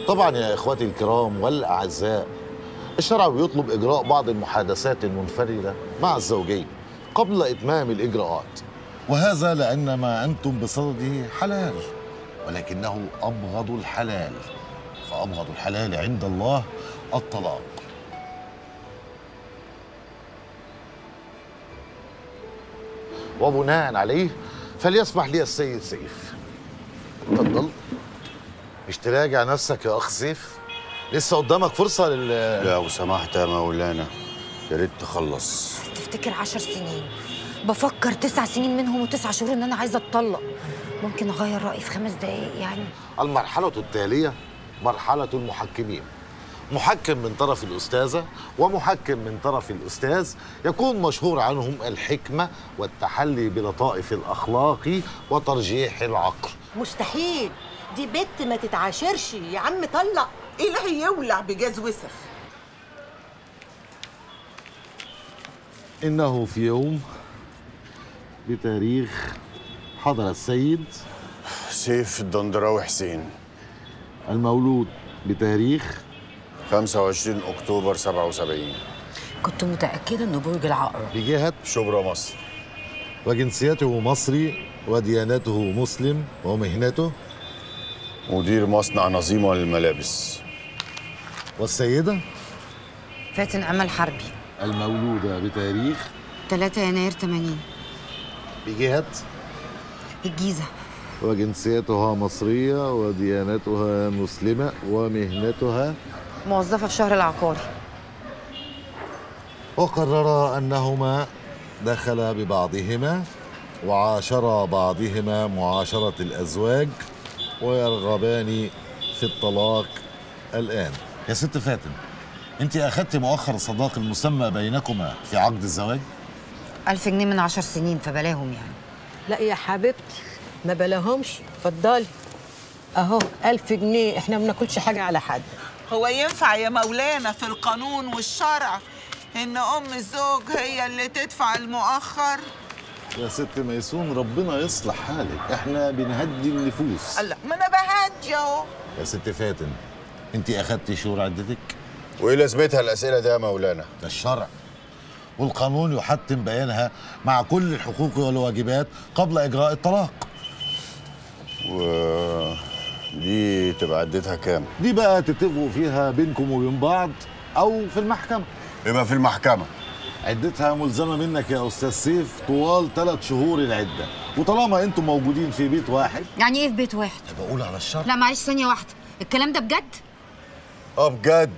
طبعا يا اخواتي الكرام والاعزاء الشرع بيطلب اجراء بعض المحادثات المنفرده مع الزوجين قبل اتمام الاجراءات وهذا لان ما انتم بصدده حلال ولكنه ابغض الحلال فابغض الحلال عند الله الطلاق وبناء عليه فليسمح لي السيد سيف اتفضل مش تراجع نفسك يا اخ سيف لسه قدامك فرصه لل لو سمحت يا مولانا يا ريت تخلص تفتكر عشر سنين بفكر تسع سنين منهم وتسع شهور ان انا عايزه اتطلق ممكن اغير رايي في خمس دقايق يعني المرحله التاليه مرحله المحكمين محكم من طرف الأستاذة ومحكم من طرف الأستاذ يكون مشهور عنهم الحكمة والتحلي بلطائف الأخلاق وترجيح العقل مستحيل دي بنت ما تتعاشرش يا عم طلق إلهي يولع بجاز وسخ إنه في يوم بتاريخ حضر السيد سيف الدندراوي حسين المولود بتاريخ 25 اكتوبر 77 كنت متاكده انه برج العقرب بجهة شبرا مصر وجنسيته مصري وديانته مسلم ومهنته مدير مصنع نظيمه للملابس والسيدة فاتن امل حربي المولودة بتاريخ 3 يناير 80 بجهة الجيزه وجنسيتها مصرية وديانتها مسلمة ومهنتها موظفه في شهر العقاري وقررا أنهما دخلا ببعضهما وعاشرا بعضهما معاشرة الأزواج ويرغبان في الطلاق الآن يا ست فاتن أنت أخذت مؤخر الصداق المسمى بينكما في عقد الزواج؟ ألف جنيه من عشر سنين فبلاهم يعني لا يا حبيبتي ما بلاهمش اتفضلي اهو ألف جنيه احنا ما بناكلش حاجه على حد هو ينفع يا مولانا في القانون والشرع إن أم الزوج هي اللي تدفع المؤخر يا ست ميسون ربنا يصلح حالك احنا بنهدي النفوس الله ما أنا بهدي أهو يا ست فاتن انت اخدتي شهور عدتك وايه لازمتها الاسئله دي يا مولانا ده الشرع والقانون يحتم بيانها مع كل الحقوق والواجبات قبل اجراء الطلاق و دي تبقى عدتها كام دي بقى تتفقوا فيها بينكم وبين بعض او في المحكمه يبقى في المحكمه عدتها ملزمه منك يا استاذ سيف طوال ثلاث شهور العده وطالما انتم موجودين في بيت واحد يعني ايه في بيت واحد بقول على الشرع لا معلش ثانيه واحده الكلام ده بجد اه بجد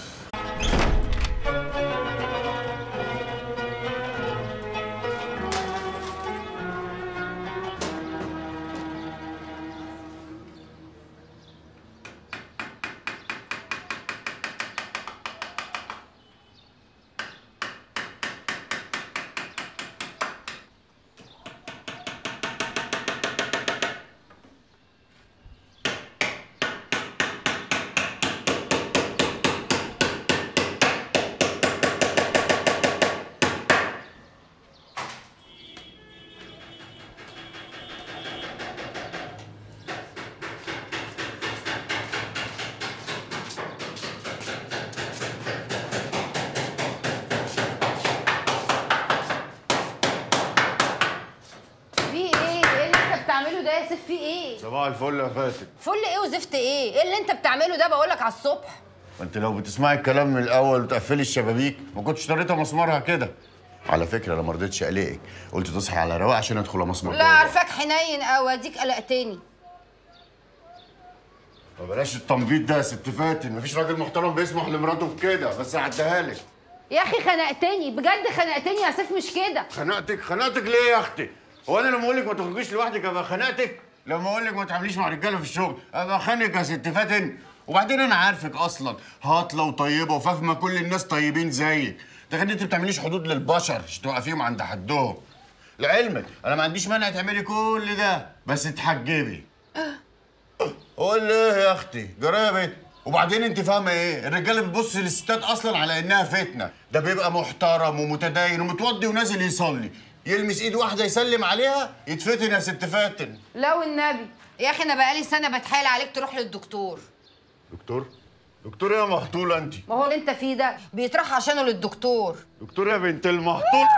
في ايه؟ ايه اللي انت بتعمله ده يا سيف في ايه؟ صباح الفل يا فاتن فل ايه وزفت ايه؟ ايه اللي انت بتعمله ده بقولك على الصبح؟ ما انت لو بتسمعي الكلام من الاول وتقفلي الشبابيك ما كنتش اشتريتها مسمارها كده على فكره انا ما رضيتش اقلقك قلت تصحي على رواق عشان ادخل مسمار لا عارفاك حنين قوي اديك قلقتني ما بلاش التنبيط ده يا ست فاتن مفيش راجل محترم بيسمح لمراته بكده بس هعديها لك يا اخي خنقتني بجد خنقتني يا سيف مش كده خنقتك خنقتك ليه يا اختي هو انا لما اقول لك ما تخرجيش لوحدك ابقى خنقتك لما اقول لك ما تعمليش مع رجاله في الشغل ابقى خانق يا ست فاتن وبعدين انا عارفك اصلا هاطله وطيبه وفاهمه كل الناس طيبين زيك ده انت بتعمليش حدود للبشر مش توقفيهم عند حدهم لعلمك انا ما عنديش مانع تعملي كل ده بس تحجبي قول لي ايه يا اختي جرابت وبعدين انت فاهمه ايه الرجاله بتبص للستات اصلا على انها فتنه ده بيبقى محترم ومتدين ومتوضي ونازل يصلي يلمس ايد واحده يسلم عليها يتفتن يا ست فاتن لا والنبي يا اخي انا بقالي سنه بتحايل عليك تروح للدكتور دكتور دكتور يا مهطوله انت ما هو اللي انت فيه ده بيطرح عشانه للدكتور دكتور يا بنت المهطول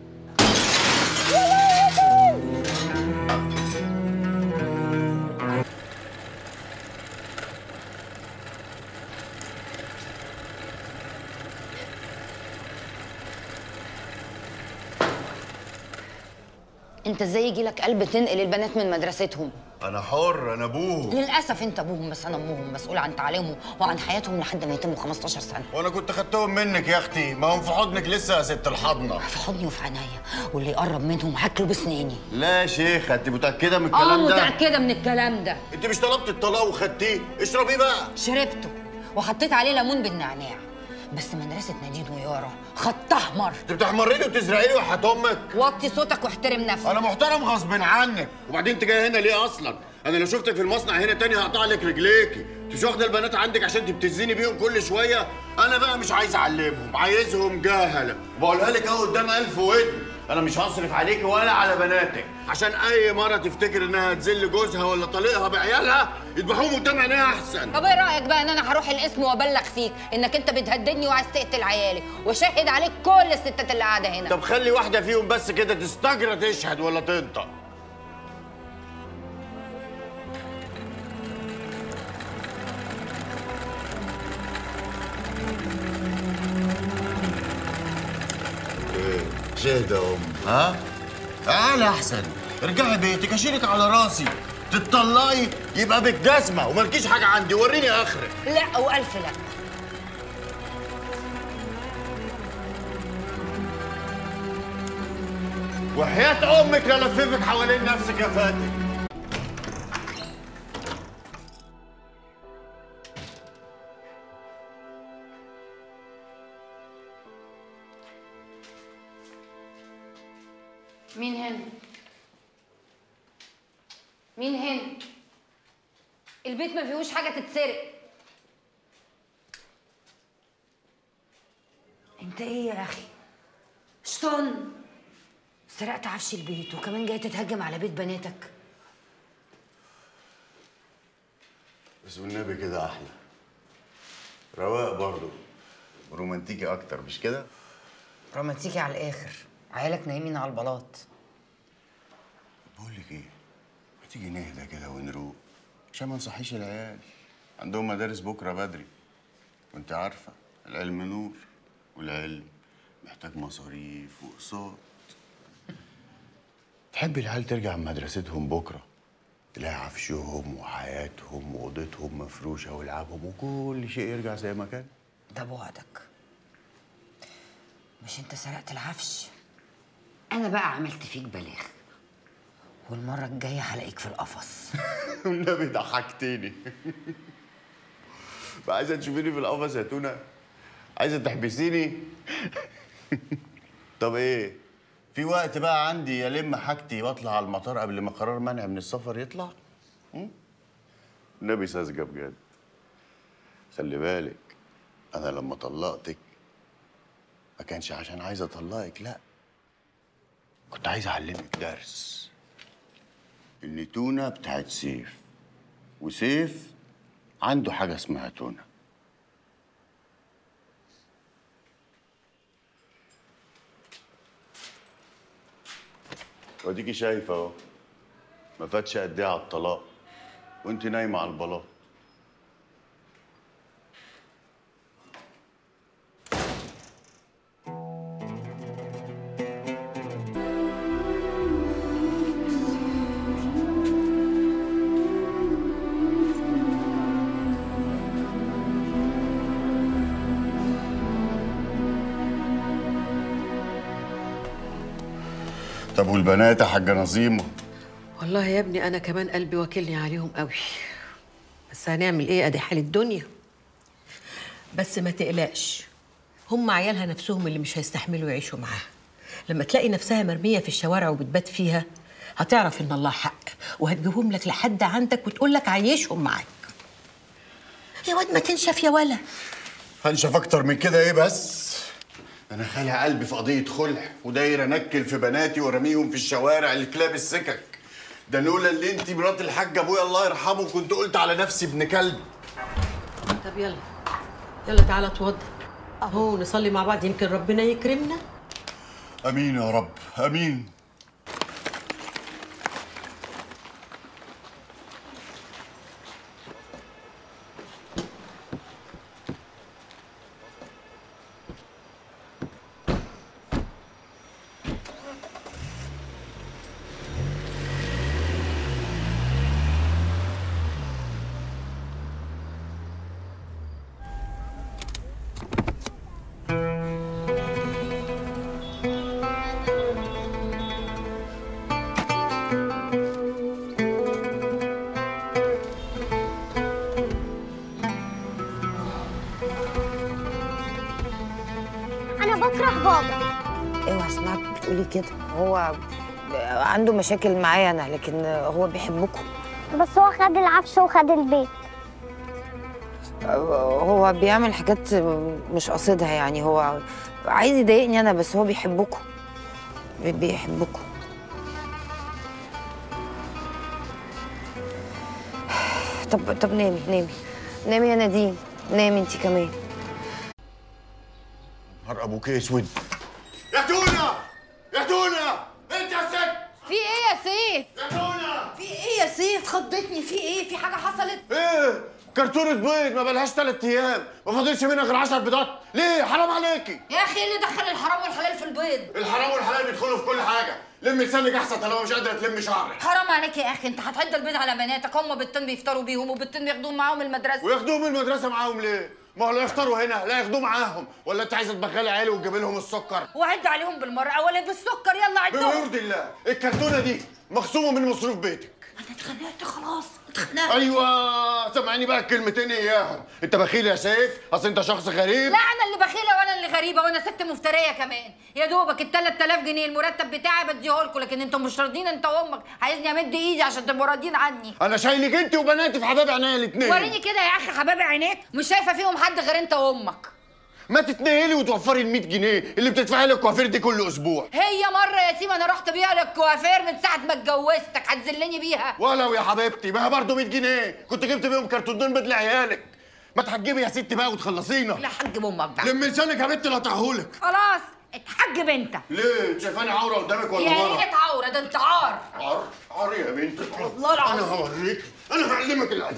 انت ازاي يجي لك قلب تنقل البنات من مدرستهم انا حر انا ابوه للاسف انت ابوهم بس انا امهم مسؤول عن تعليمهم وعن حياتهم لحد ما يتموا 15 سنه وانا كنت خدتهم منك يا اختي ما هم في حضنك لسه يا ست الحضنه في حضني وفي عينيا واللي يقرب منهم هاكله بسناني لا يا شيخه انت متاكده من اه الكلام ده متاكده من الكلام ده انت مش طلبت الطلاق وخدتيه اشربيه بقى شربته وحطيت عليه ليمون بالنعناع بس مدرسه نادين ويارا خط احمر انت بتحمريني وتزرعيني وحياة امك وطي صوتك واحترم نفسك انا محترم غصب عنك وبعدين انت جايه هنا ليه اصلا انا لو شفتك في المصنع هنا تاني هقطع لك رجليكي انت مش واخده البنات عندك عشان تبتزيني بيهم كل شويه انا بقى مش عايز اعلمهم عايزهم جهله بقولها لك اهو قدام الف ودن انا مش هصرف عليكي ولا على بناتك عشان اي مره تفتكر انها تذل جوزها ولا طليقها بعيالها يذبحوهم قدام عينيها احسن طب ايه رايك بقى ان انا هروح القسم وابلغ فيك انك انت بتهددني وعايز تقتل عيالي واشهد عليك كل الستات اللي قاعده هنا طب خلي واحده فيهم بس كده تستجرى تشهد ولا تنطق ايه شهد يا ام ها تعالى احسن ارجعي بيتك اشيلك على راسي تتطلقي يبقى بالجزمه ومالكيش حاجه عندي وريني اخرك لا والف لا وحياة امك للففك حوالين نفسك يا فاتن مين هنا مين هنا البيت ما فيهوش حاجه تتسرق انت ايه يا اخي شطان سرقت عفش البيت وكمان جاي تتهجم على بيت بناتك بس والنبي كده احلى رواق برضه رومانتيكي اكتر مش كده رومانتيكي على الاخر عيالك نايمين على البلاط بقول لك ايه ما تيجي نهدى كده ونروق عشان ما نصحيش العيال عندهم مدارس بكره بدري وانت عارفه العلم نور والعلم محتاج مصاريف واقساط تحب العيال ترجع من مدرستهم بكره تلاقي عفشهم وحياتهم واوضتهم مفروشه ولعبهم وكل شيء يرجع زي ما كان ده بعدك مش انت سرقت العفش انا بقى عملت فيك بلاغ والمره الجايه هلاقيك في القفص والنبي ضحكتني بقى عايزه تشوفيني في القفص يا تونه عايزه تحبسيني طب ايه في وقت بقى عندي يلم حاجتي واطلع على المطار قبل ما قرار منع من السفر يطلع م? النبي ساذجه بجد خلي بالك انا لما طلقتك ما كانش عشان عايز اطلقك لا كنت عايز اعلمك درس ان تونه بتاعت سيف وسيف عنده حاجه اسمها تونه واديكي شايفه اهو ما فاتش قد ايه على الطلاق وانت نايمه على البلاط طب والبنات يا حاجه نظيمه والله يا ابني انا كمان قلبي واكلني عليهم قوي بس هنعمل ايه ادي حال الدنيا بس ما تقلقش هم عيالها نفسهم اللي مش هيستحملوا يعيشوا معاها لما تلاقي نفسها مرميه في الشوارع وبتبات فيها هتعرف ان الله حق وهتجيبهم لك لحد عندك وتقول لك عيشهم معاك يا واد ما تنشف يا ولا هنشف اكتر من كده ايه بس انا خالع قلبي في قضيه خلع وداير انكل في بناتي وارميهم في الشوارع لكلاب السكك ده لولا اللي انت مرات الحاج ابويا الله يرحمه كنت قلت على نفسي ابن كلب طب يلا يلا تعالى اتوضى اهو نصلي مع بعض يمكن ربنا يكرمنا امين يا رب امين انا بكره بابا اوعى اسمعك بتقولي كده هو عنده مشاكل معايا انا لكن هو بيحبكم بس هو خد العفش وخد البيت هو بيعمل حاجات مش قصدها يعني هو عايز يضايقني انا بس هو بيحبكم بي- بيحبكم طب طب نامي نامي نامي يا نادين نامي انت كمان نهار ابوك اسود يا تونه يا تونه انت يا ست في ايه يا سيف يا تونه في ايه يا سيف خضتني في ايه في حاجه حصلت ايه كرتونه بيض ما بلهاش ثلاث ايام ما فاضلش منها غير 10 بيضات ليه حرام عليكي يا اخي اللي دخل الحرام والحلال في البيض الحرام والحلال بيدخلوا في كل حاجه لم لسانك احسن طالما مش قادره تلم شعرك حرام عليك يا اخي انت هتعد البيض على بناتك هم بنتين بيفطروا بيهم وبنتين بياخدوهم معاهم المدرسه وياخدوهم المدرسه معاهم ليه ما هو لا يفطروا هنا لا ياخدوه معاهم ولا انت عايزه تبخلي عيالي وتجيب لهم السكر وعد عليهم بالمره ولا بالسكر يلا بما عدهم يرضي الله الكرتونه دي مخصومه من مصروف بيتك انا اتخنقت خلاص اتخنقت ايوه سامعني بقى الكلمتين اياهم انت بخيل يا سيف اصل انت شخص غريب لا انا اللي بخيله وانا اللي غريبه وانا ست مفتريه كمان يا دوبك ال 3000 جنيه المرتب بتاعي بديه لكم لكن انتم مش راضيين انت وامك عايزني امد ايدي عشان تبقوا راضيين عني انا شايلك انت وبناتي في حباب عينيا الاثنين وريني كده يا اخي حبايب عينيك مش شايفه فيهم حد غير انت وامك ما تتنقلي وتوفري ال 100 جنيه اللي بتدفعي لك الكوافير دي كل اسبوع هي مره يا سيما انا رحت بيها للكوافير من ساعه ما اتجوزتك هتذلني بيها ولو يا حبيبتي ما هي برضه 100 جنيه كنت جبت بيهم كرتونين بيض لعيالك ما تحجبي يا ستي بقى وتخلصينا لا حجب امك بقى لم لسانك يا بنت لا اطعهولك خلاص اتحجب انت ليه انت شايفاني عوره قدامك ولا يا ورا ريت عوره ده انت عار عار عار يا بنت والله العظيم. انا هوريك انا هعلمك الادب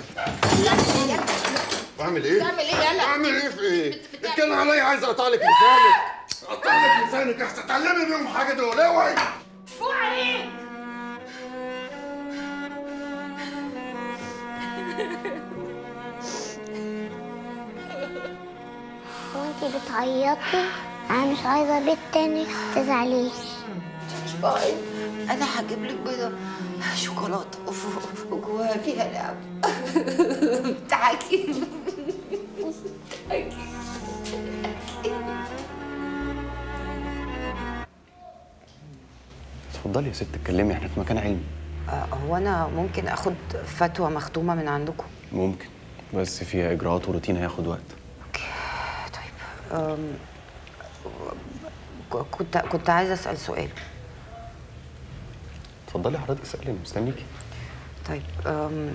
بعمل ايه؟ بتعمل ايه يالا؟ بعمل ايه في ايه؟ بتعمل انت انا عليا عايز اقطع لك لسانك اقطع لك لسانك احسن تعلمي بيهم حاجه دول اوعي فوق عليك وانتي بتعيطي انا مش عايزه بيت تاني تزعليش مش بعيد انا هجيب لك بيضه شوكولاته وف- وجواها فيها لعب تعالي اتفضلي يا ست اتكلمي احنا في مكان علمي هو انا ممكن اخد فتوى مختومه من عندكم ممكن بس فيها اجراءات وروتين هياخد وقت طيب أم، ك- كنت كنت عايزه اسال سؤال اتفضلي حضرتك اسالي انا مستنيكي طيب أم،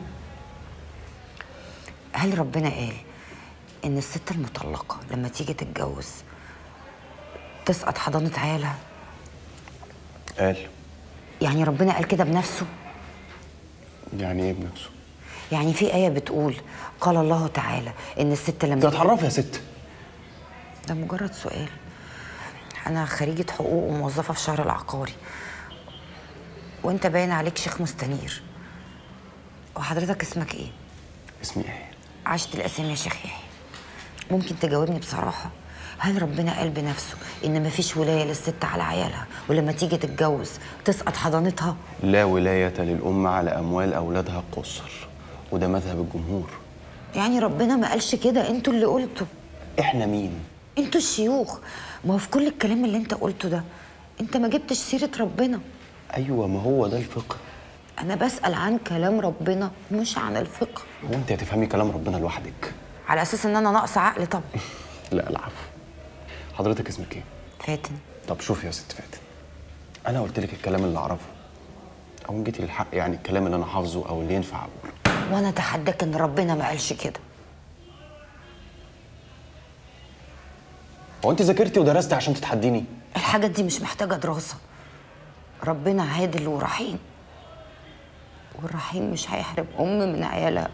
هل ربنا قال ان الست المطلقه لما تيجي تتجوز تسقط حضانه عيالها قال يعني ربنا قال كده بنفسه يعني ايه بنفسه يعني في آية بتقول قال الله تعالى إن الست لما انت هتعرفي يا ست ده مجرد سؤال أنا خريجة حقوق وموظفة في شهر العقاري وأنت باين عليك شيخ مستنير وحضرتك اسمك إيه؟ اسمي ايه عشت الأسامي يا شيخ يحيى ممكن تجاوبني بصراحة هل ربنا قال بنفسه إن مفيش ولاية للست على عيالها ولما تيجي تتجوز تسقط حضانتها؟ لا ولاية للأم على أموال أولادها قصر وده مذهب الجمهور يعني ربنا ما قالش كده انتوا اللي قلتوا احنا مين انتوا الشيوخ ما هو في كل الكلام اللي انت قلته ده انت ما جبتش سيرة ربنا أيوة ما هو ده الفقه انا بسأل عن كلام ربنا مش عن الفقه هو أنت هتفهمي كلام ربنا لوحدك على اساس ان انا ناقص عقل طب لا العفو حضرتك اسمك ايه فاتن طب شوفي يا ست فاتن أنا قلت لك الكلام اللي أعرفه أو إن جيتي للحق يعني الكلام اللي أنا حافظه أو اللي ينفع أقوله وانا اتحداك ان ربنا ما قالش كده هو انت ذاكرتي ودرستي عشان تتحديني الحاجات دي مش محتاجة دراسة ربنا عادل ورحيم والرحيم مش هيحرم أم من عيالها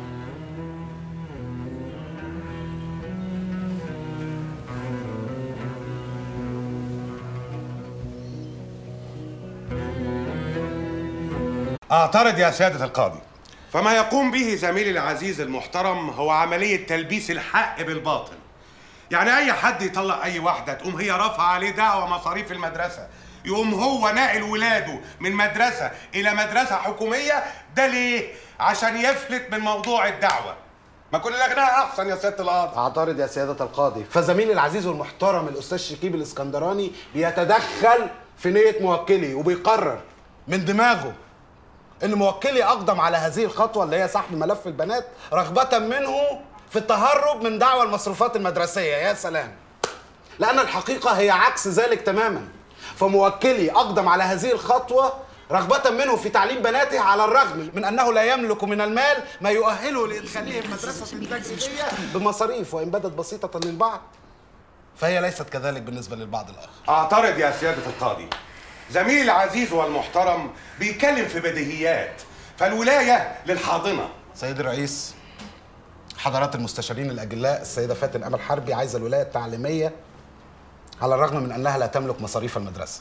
أعترض يا سيادة القاضي فما يقوم به زميلي العزيز المحترم هو عملية تلبيس الحق بالباطل يعني أي حد يطلق أي واحدة تقوم هي رافعة عليه دعوة مصاريف المدرسة يقوم هو ناقل ولاده من مدرسة إلى مدرسة حكومية ده ليه؟ عشان يفلت من موضوع الدعوة ما كل الأغنياء أحسن يا سيادة القاضي اعترض يا سيادة القاضي فزميلي العزيز والمحترم الأستاذ شكيب الإسكندراني بيتدخل في نية موكلي وبيقرر من دماغه إن موكلي أقدم على هذه الخطوة اللي هي سحب ملف البنات رغبة منه في التهرب من دعوى المصروفات المدرسية يا سلام لأن الحقيقة هي عكس ذلك تماما فموكلي أقدم على هذه الخطوة رغبة منه في تعليم بناته على الرغم من أنه لا يملك من المال ما يؤهله لإدخالهم مدرسة تجريبية بمصاريف وإن بدت بسيطة للبعض فهي ليست كذلك بالنسبة للبعض الآخر أعترض يا سيادة القاضي زميلي العزيز والمحترم بيتكلم في بديهيات فالولاية للحاضنة سيد الرئيس حضرات المستشارين الأجلاء السيدة فاتن أمل حربي عايزة الولاية التعليمية على الرغم من أنها لا تملك مصاريف المدرسة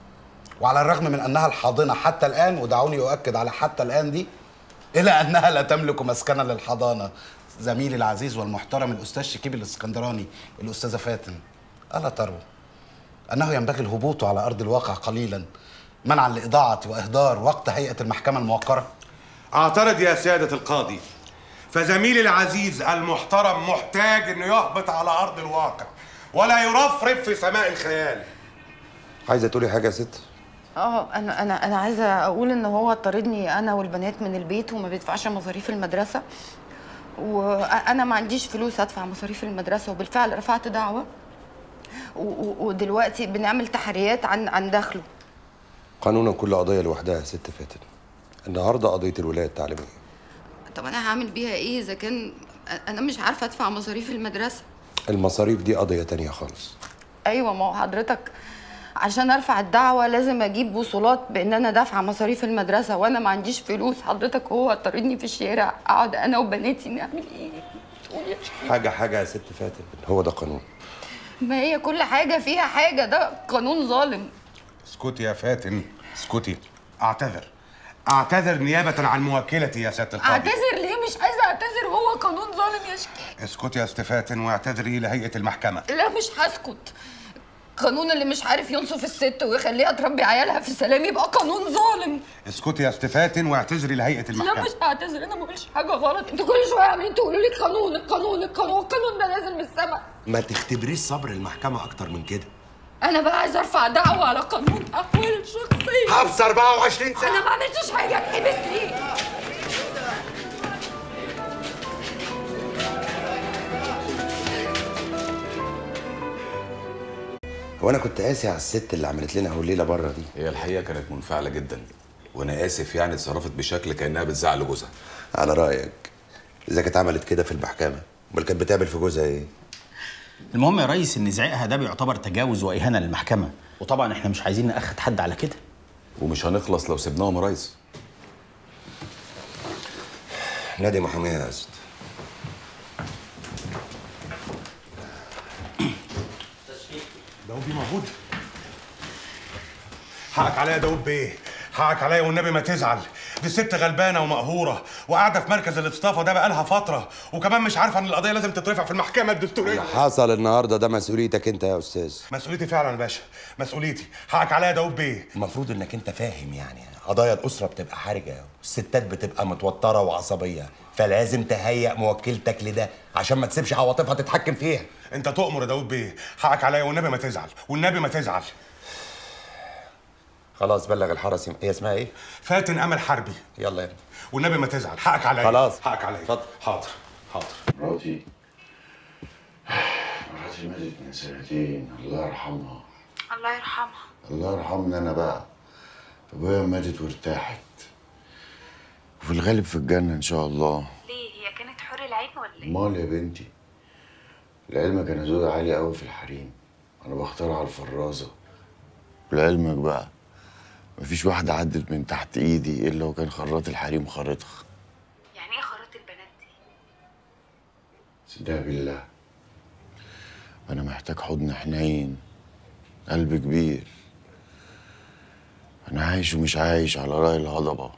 وعلى الرغم من أنها الحاضنة حتى الآن ودعوني أؤكد على حتى الآن دي إلى أنها لا تملك مسكنا للحضانة زميلي العزيز والمحترم الأستاذ شكيب الإسكندراني الأستاذة فاتن ألا تروا أنه ينبغي الهبوط على أرض الواقع قليلا منعا لإضاعة وإهدار وقت هيئة المحكمة الموقرة أعترض يا سيادة القاضي فزميلي العزيز المحترم محتاج انه يهبط على ارض الواقع ولا يرفرف في سماء الخيال عايزه تقولي حاجه يا ست اه انا انا انا عايزه اقول ان هو طاردني انا والبنات من البيت وما بيدفعش مصاريف المدرسه وانا ما عنديش فلوس ادفع مصاريف المدرسه وبالفعل رفعت دعوه و- و- ودلوقتي بنعمل تحريات عن عن دخله قانونا كل قضيه لوحدها يا ست فاتن النهارده قضيه الولايه التعليميه طب انا هعمل بيها ايه اذا كان انا مش عارفه ادفع مصاريف المدرسه المصاريف دي قضيه تانية خالص ايوه ما هو حضرتك عشان ارفع الدعوه لازم اجيب وصولات بان انا دافعه مصاريف المدرسه وانا ما عنديش فلوس حضرتك هو طاردني في الشارع اقعد انا وبناتي نعمل ايه قول يا شيخ. حاجه حاجه يا ست فاتن هو ده قانون ما هي كل حاجه فيها حاجه ده قانون ظالم اسكتي يا فاتن اسكتي اعتذر اعتذر نيابة عن موكلتي يا سيادة القاضي اعتذر ليه مش عايزه اعتذر هو قانون ظالم يا شيخ اسكتي يا ست فاتن واعتذري لهيئة المحكمة لا مش هسكت قانون اللي مش عارف ينصف الست ويخليها تربي عيالها في سلام يبقى قانون ظالم اسكتي يا ست فاتن واعتذري لهيئة لا المحكمة مش هعتذر انا ما بقولش حاجه غلط انتوا كل شويه عاملين تقولوا لي قانون القانون القانون القانون ده نازل من السما ما تختبريش صبر المحكمه اكتر من كده انا بقى عايزه ارفع دعوه على قانون احوال شخصيه حبس 24 ساعة. انا ما عملتش حاجه اتحبس ليه هو انا كنت قاسي على الست اللي عملت لنا اهو الليله بره دي هي الحقيقه كانت منفعله جدا وانا اسف يعني اتصرفت بشكل كانها بتزعل جوزها على رايك اذا كانت عملت كده في المحكمه امال كانت بتعمل في جوزها ايه المهم يا ريس ان زعيقها ده بيعتبر تجاوز واهانه للمحكمه وطبعا احنا مش عايزين ناخد حد على كده ومش هنخلص لو سيبناهم يا ريس نادي محاميه يا اسد داوود موجود حقك عليا يا داوود بيه حقك عليا والنبي ما تزعل دي ست غلبانه ومقهوره وقاعده في مركز الاستضافه ده بقالها فتره وكمان مش عارفه ان القضيه لازم تترفع في المحكمه الدستوريه اللي حصل النهارده ده مسؤوليتك انت يا استاذ مسؤوليتي فعلا يا باشا مسؤوليتي حقك عليا يا داوود بيه المفروض انك انت فاهم يعني قضايا الاسره بتبقى حرجه والستات بتبقى متوتره وعصبيه فلازم تهيئ موكلتك لده عشان ما تسيبش عواطفها تتحكم فيها انت تؤمر يا داوود بيه حقك عليا والنبي ما تزعل والنبي ما تزعل خلاص بلغ الحرس هي اسمها ايه فاتن امل حربي يلا يا ابني والنبي ما تزعل حقك عليا خلاص. حقك عليا اتفضل حاضر حاضر مراتي مراتي ماتت من سنتين الله يرحمها الله يرحمها الله يرحمنا انا بقى ابويا ماتت وارتاحت وفي الغالب في الجنة ان شاء الله ليه هي كانت حور العين ولا ايه امال يا بنتي لعلمك انا ذوقي عالي قوي في الحريم انا بختار على الفرازه لعلمك بقى مفيش واحده عدت من تحت ايدي الا وكان خراط الحريم خارطها يعني ايه خرات البنات دي صدق بالله انا محتاج حضن حنين قلب كبير انا عايش ومش عايش على راي الهضبه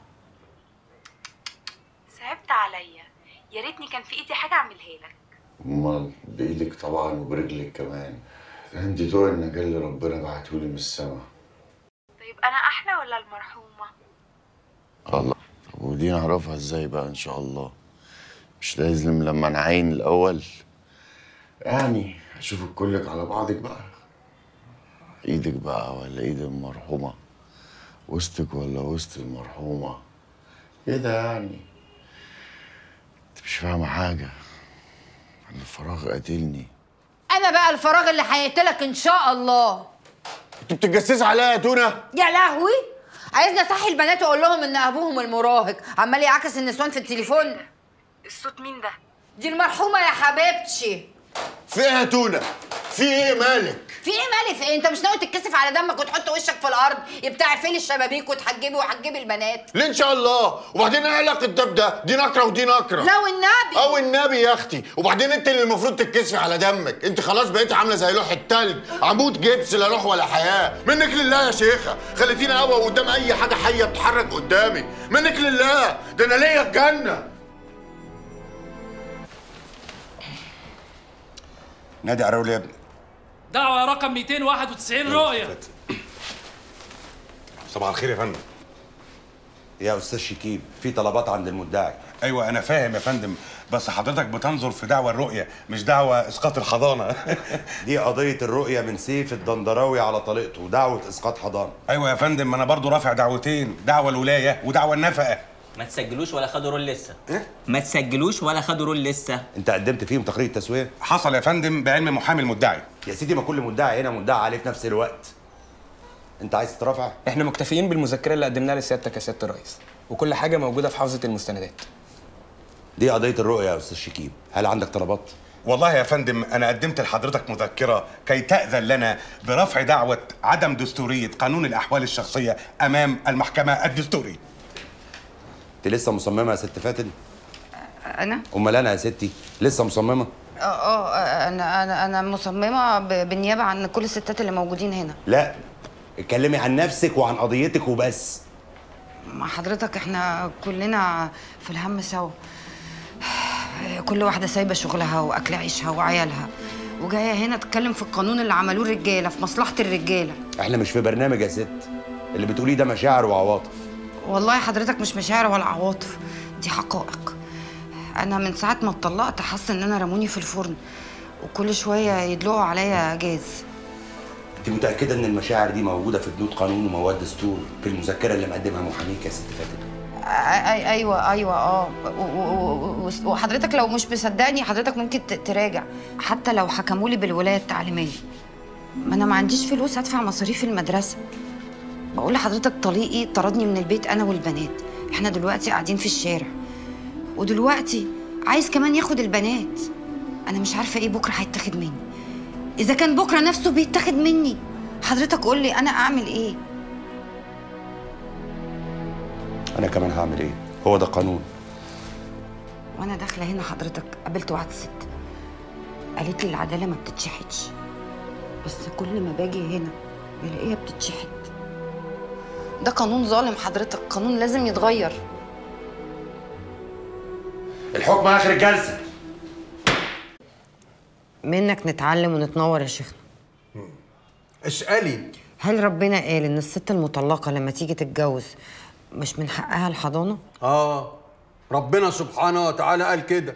صعبت عليا يا ريتني كان في ايدي حاجه اعملها لك امال بايدك طبعا وبرجلك كمان ده انت دول النجاة اللي ربنا بعتهولي من السما طيب انا احلى ولا المرحومه الله طب ودي نعرفها ازاي بقى ان شاء الله مش لازم لما نعاين الاول يعني اشوفك كلك على بعضك بقى ايدك بقى ولا ايد المرحومه وسطك ولا وسط المرحومه كده يعني انت مش فاهمه حاجه انا الفراغ قاتلني انا بقى الفراغ اللي هيقتلك ان شاء الله انت بتتجسسي عليا يا تونه يا لهوي عايزني اصحي البنات واقول لهم ان ابوهم المراهق عمال يعكس النسوان في التليفون الصوت مين ده دي المرحومه يا حبيبتي في ايه يا تونه في ايه مالك في ايه مالي في ايه انت مش ناوي تتكسف على دمك وتحط وشك في الارض يبتاع فين الشبابيك وتحجبي وحجبي البنات ليه ان شاء الله وبعدين ايه علاقه ده بده دي نكره ودي نكره لا والنبي او النبي يا اختي وبعدين انت اللي المفروض تتكسفي على دمك انت خلاص بقيتي عامله زي لوح التلج عمود جبس لا لوح ولا حياه منك لله يا شيخه خليتيني اقوى قدام اي حاجه حيه بتتحرك قدامي منك لله ده انا ليا الجنه نادي عراول يا ابني دعوة رقم 291 رؤية صباح الخير يا فندم يا استاذ شكيب في طلبات عند المدعي ايوه انا فاهم يا فندم بس حضرتك بتنظر في دعوى الرؤيه مش دعوى اسقاط الحضانه دي قضيه الرؤيه من سيف الدندراوي على طليقته ودعوه اسقاط حضانه ايوه يا فندم ما انا برضو رافع دعوتين دعوى الولايه ودعوى النفقه ما تسجلوش ولا خدوا رول لسه ما تسجلوش ولا خدوا رول لسه انت قدمت فيهم تقرير تسويه حصل يا فندم بعلم محامي المدعي يا سيدي ما كل مدعي هنا مدعي عليه في نفس الوقت انت عايز تترافع احنا مكتفيين بالمذكره اللي قدمناها لسيادتك يا سياده الرئيس وكل حاجه موجوده في حافظه المستندات دي قضيه الرؤيه يا استاذ شكيب هل عندك طلبات والله يا فندم انا قدمت لحضرتك مذكره كي تاذن لنا برفع دعوه عدم دستوريه قانون الاحوال الشخصيه امام المحكمه الدستوريه انت لسه مصممه يا ست فاتن انا امال انا يا ستي لسه مصممه اه اه انا انا انا مصممه ب- بالنيابه عن كل الستات اللي موجودين هنا لا اتكلمي عن نفسك وعن قضيتك وبس مع حضرتك احنا كلنا في الهم سوا كل واحده سايبه شغلها واكل عيشها وعيالها وجايه هنا تتكلم في القانون اللي عملوه الرجاله في مصلحه الرجاله احنا مش في برنامج يا ست اللي بتقوليه ده مشاعر وعواطف والله حضرتك مش مشاعر ولا عواطف دي حقائق انا من ساعه ما اتطلقت حاسه ان انا رموني في الفرن وكل شويه يدلقوا عليا جاز انت متاكده ان المشاعر دي موجوده في بنود قانون ومواد دستور في المذكره اللي مقدمها محاميك يا ست فاتن أي أي ايوه ايوه اه و- و- و- وحضرتك لو مش مصدقني حضرتك ممكن ت- تراجع حتى لو حكموا لي بالولايه التعليميه ما انا ما عنديش فلوس ادفع مصاريف المدرسه بقول لحضرتك طليقي طردني من البيت انا والبنات احنا دلوقتي قاعدين في الشارع ودلوقتي عايز كمان ياخد البنات انا مش عارفه ايه بكره هيتاخد مني اذا كان بكره نفسه بيتاخد مني حضرتك قول لي انا اعمل ايه انا كمان هعمل ايه هو ده قانون وانا داخله هنا حضرتك قابلت واحده ست قالت لي العداله ما بتتشحتش بس كل ما باجي هنا بلاقيها بتتشحت ده قانون ظالم حضرتك قانون لازم يتغير الحكم اخر الجلسه منك نتعلم ونتنور يا شيخنا اسألي هل ربنا قال ان الست المطلقه لما تيجي تتجوز مش من حقها الحضانه اه ربنا سبحانه وتعالى قال كده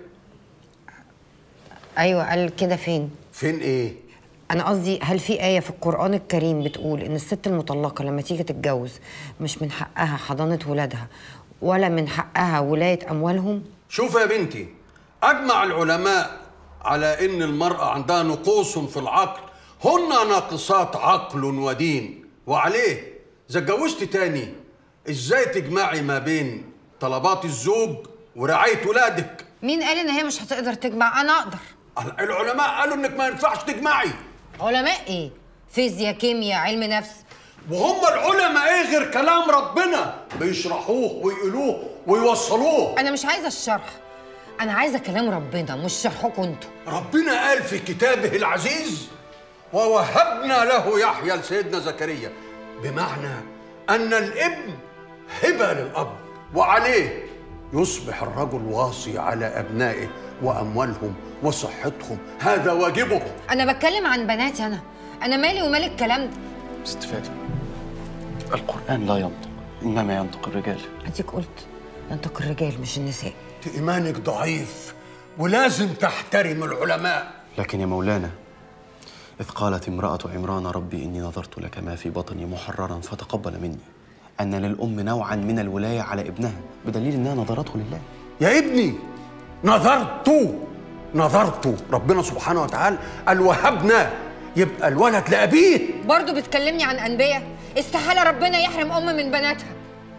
ايوه قال كده فين فين ايه انا قصدي هل في ايه في القران الكريم بتقول ان الست المطلقه لما تيجي تتجوز مش من حقها حضانه ولادها ولا من حقها ولايه اموالهم شوف يا بنتي اجمع العلماء على ان المراه عندها نقوص في العقل هن ناقصات عقل ودين وعليه اذا اتجوزت تاني ازاي تجمعي ما بين طلبات الزوج ورعايه ولادك مين قال ان هي مش هتقدر تجمع انا اقدر العلماء قالوا انك ما ينفعش تجمعي علماء ايه فيزياء كيمياء علم نفس وهم العلماء ايه غير كلام ربنا بيشرحوه ويقولوه ويوصلوه انا مش عايزه الشرح انا عايزه كلام ربنا مش شرحكم انتوا ربنا قال في كتابه العزيز ووهبنا له يحيى لسيدنا زكريا بمعنى ان الابن هبه للاب وعليه يصبح الرجل واصي على ابنائه واموالهم وصحتهم هذا واجبه انا بتكلم عن بناتي انا انا مالي ومال الكلام ده ست فاتن القرآن لا ينطق إنما ينطق الرجال اديك قلت ينطق الرجال مش النساء ايمانك ضعيف ولازم تحترم العلماء لكن يا مولانا إذ قالت امرأة عمران ربي إني نظرت لك ما في بطني محررا فتقبل مني أن للأم نوعا من الولاية على ابنها بدليل إنها نظرته لله يا ابني نظرت نظرت ربنا سبحانه وتعالى قال وهبنا يبقى الولد لأبيه برضه بتكلمني عن انبياء استحاله ربنا يحرم ام من بناتها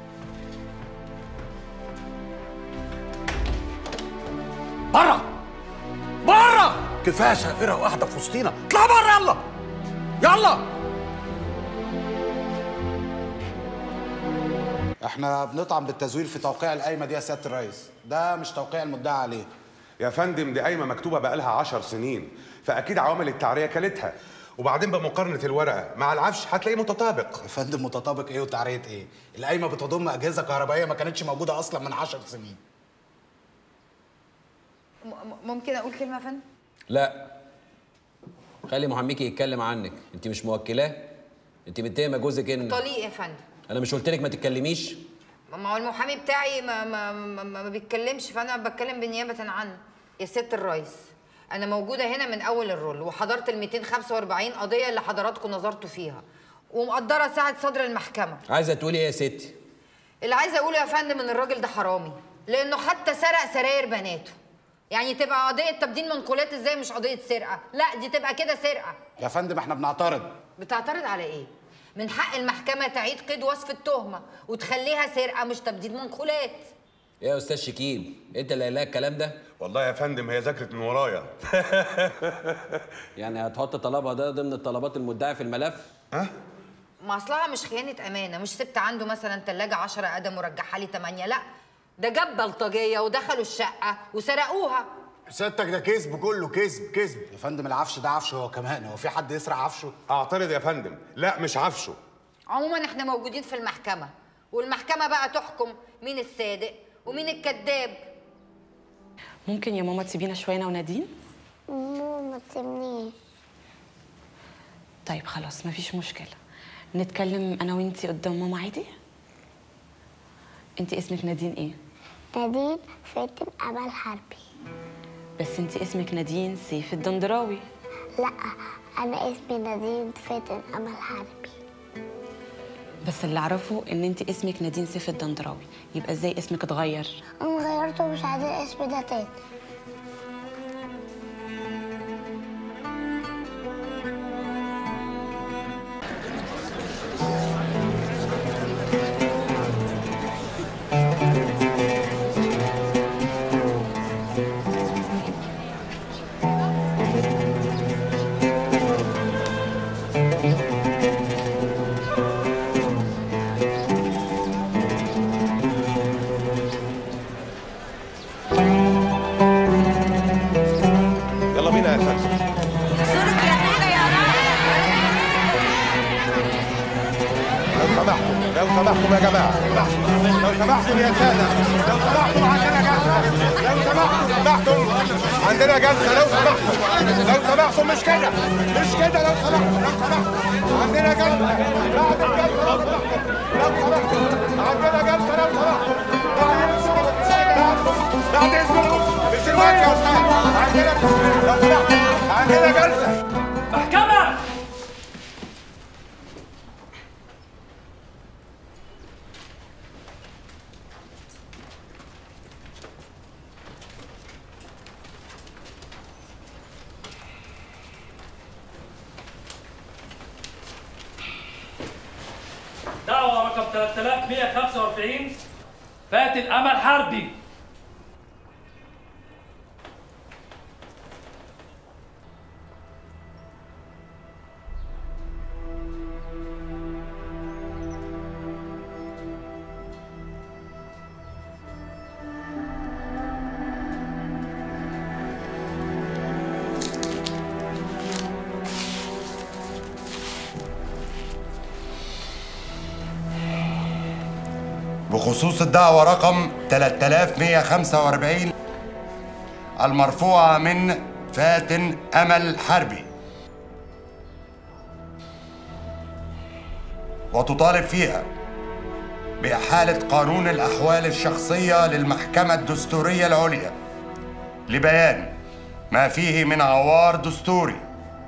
بره بره كفايه سافره واحده في وسطينا اطلع بره يلا يلا احنا بنطعن بالتزوير في توقيع القايمه دي يا سياده الرئيس ده مش توقيع المدعي عليه يا فندم دي قايمه مكتوبه بقالها عشر سنين فاكيد عوامل التعريه كلتها وبعدين بمقارنه الورقه مع العفش هتلاقيه متطابق يا فندم متطابق ايه وتعريه ايه القايمه بتضم اجهزه كهربائيه ما كانتش موجوده اصلا من 10 سنين ممكن اقول كلمه يا فندم لا خلي محاميكي يتكلم عنك انت مش موكلاه انت متهمه جوزك ان طليق يا فندم انا مش قلت لك ما تتكلميش ما هو المحامي بتاعي ما ما ما, ما بيتكلمش فانا بتكلم بالنيابه عنه يا سياده الرئيس انا موجوده هنا من اول الرول وحضرت ال 245 قضيه اللي حضراتكم نظرتوا فيها ومقدره ساعه صدر المحكمه عايزه تقولي ايه يا ستي اللي عايزه اقوله يا فندم ان الراجل ده حرامي لانه حتى سرق سراير بناته يعني تبقى قضيه تبديل منقولات ازاي مش قضيه سرقه لا دي تبقى كده سرقه يا فندم احنا بنعترض بتعترض على ايه من حق المحكمه تعيد قيد وصف التهمه وتخليها سرقه مش تبديل منقولات يا استاذ شكيب انت اللي قايل لها الكلام ده والله يا فندم هي ذاكرت من ورايا يعني هتحط طلبها ده ضمن الطلبات المدعيه في الملف ها ما اصلها مش خيانه امانه مش سبت عنده مثلا ثلاجه 10 قدم ورجعها لي 8 لا ده جاب بلطجيه ودخلوا الشقه وسرقوها سيادتك ده كذب كله كذب كذب يا فندم العفش ده عفشه هو كمان هو في حد يسرق عفشه اعترض يا فندم لا مش عفشه عموما احنا موجودين في المحكمه والمحكمه بقى تحكم مين الصادق ومين الكذاب ممكن يا ماما تسيبينا شويه انا ونادين ماما ما تسيبنيش طيب خلاص مفيش مشكله نتكلم انا وانتي قدام ماما عادي انتي اسمك نادين ايه نادين فاتن أمل حربي بس انتي اسمك نادين سيف الدندراوي لا أنا اسمي نادين فاتن أمل حربي بس اللي اعرفه ان انتي اسمك نادين سيف الدندراوي يبقى ازاي اسمك اتغير أنا غيرته ومش عايزين الاسم ده تاني يلا بينا يا فندم لو سمحتم لو سمحتم يا جماعه لو سمحتم يا ساده لو سمحتم عندنا جلسه لو سمحتم سمحتم عندنا جلسه لو سمحتم لو سمحتم مش كده مش كده لو سمحتم لو سمحتم عندنا جلسه بعد الجلسه لو سمحتم لو سمحتم عندنا جلسه لو سمحتم بعد اذنكم مش الوقت يا استاذ عندنا لو سمحتم عندنا جلسه محكمة دعوة رقم 3145 فاتن أمل حربي بخصوص الدعوة رقم 3145 المرفوعة من فاتن أمل حربي وتطالب فيها بإحالة قانون الأحوال الشخصية للمحكمة الدستورية العليا لبيان ما فيه من عوار دستوري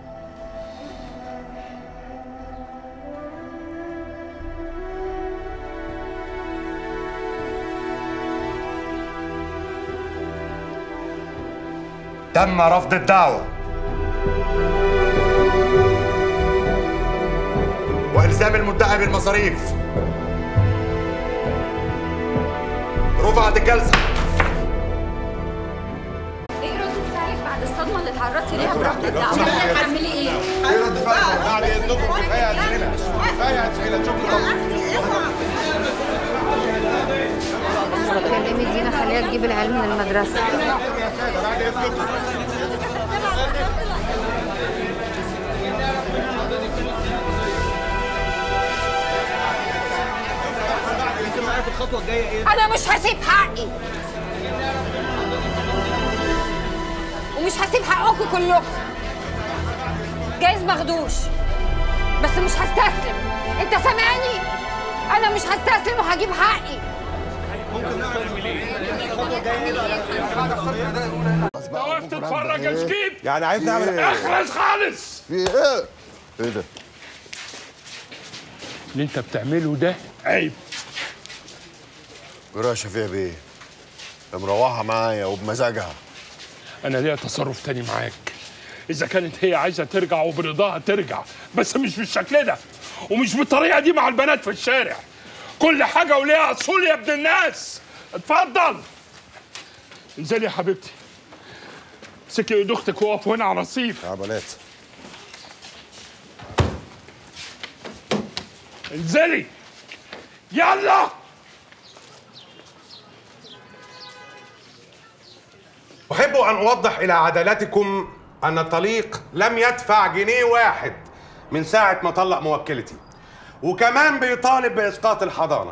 تم رفض الدعوة وإلزام المدعي بالمصاريف رفعت الجلسة ايه رد فعلك بعد الصدمه اللي اتعرضتي ليها برفض الدعوه هتعملي ايه ايه رد فعلك بعد اذنكم كفايه اسئله كفايه اسئله شكرا كلمي دينا خليها تجيب العيال من المدرسه بعد اذنكم الخطوه الجايه ايه انا مش هسيب حقي ومش هسيب حقكم كلكم جايز ماخدوش بس مش هستسلم انت سامعني انا مش هستسلم وهجيب حقي وقفت تتفرج يا شكيب يعني عايز نعمل ايه؟ اخلص خالص في ايه؟ ايه ده؟ اللي انت بتعمله ده عيب جرى يا شفيع بيه ده مروحه معايا وبمزاجها انا ليا تصرف تاني معاك اذا كانت هي عايزه ترجع وبرضاها ترجع بس مش بالشكل ده ومش بالطريقه دي مع البنات في الشارع كل حاجه وليها اصول يا ابن الناس اتفضل انزلي يا حبيبتي امسكي ايد اختك وقف هنا على الرصيف يا بنات انزلي يلا أحب أن أوضح إلى عدالتكم أن الطليق لم يدفع جنيه واحد من ساعة ما طلق موكلتي وكمان بيطالب بإسقاط الحضانة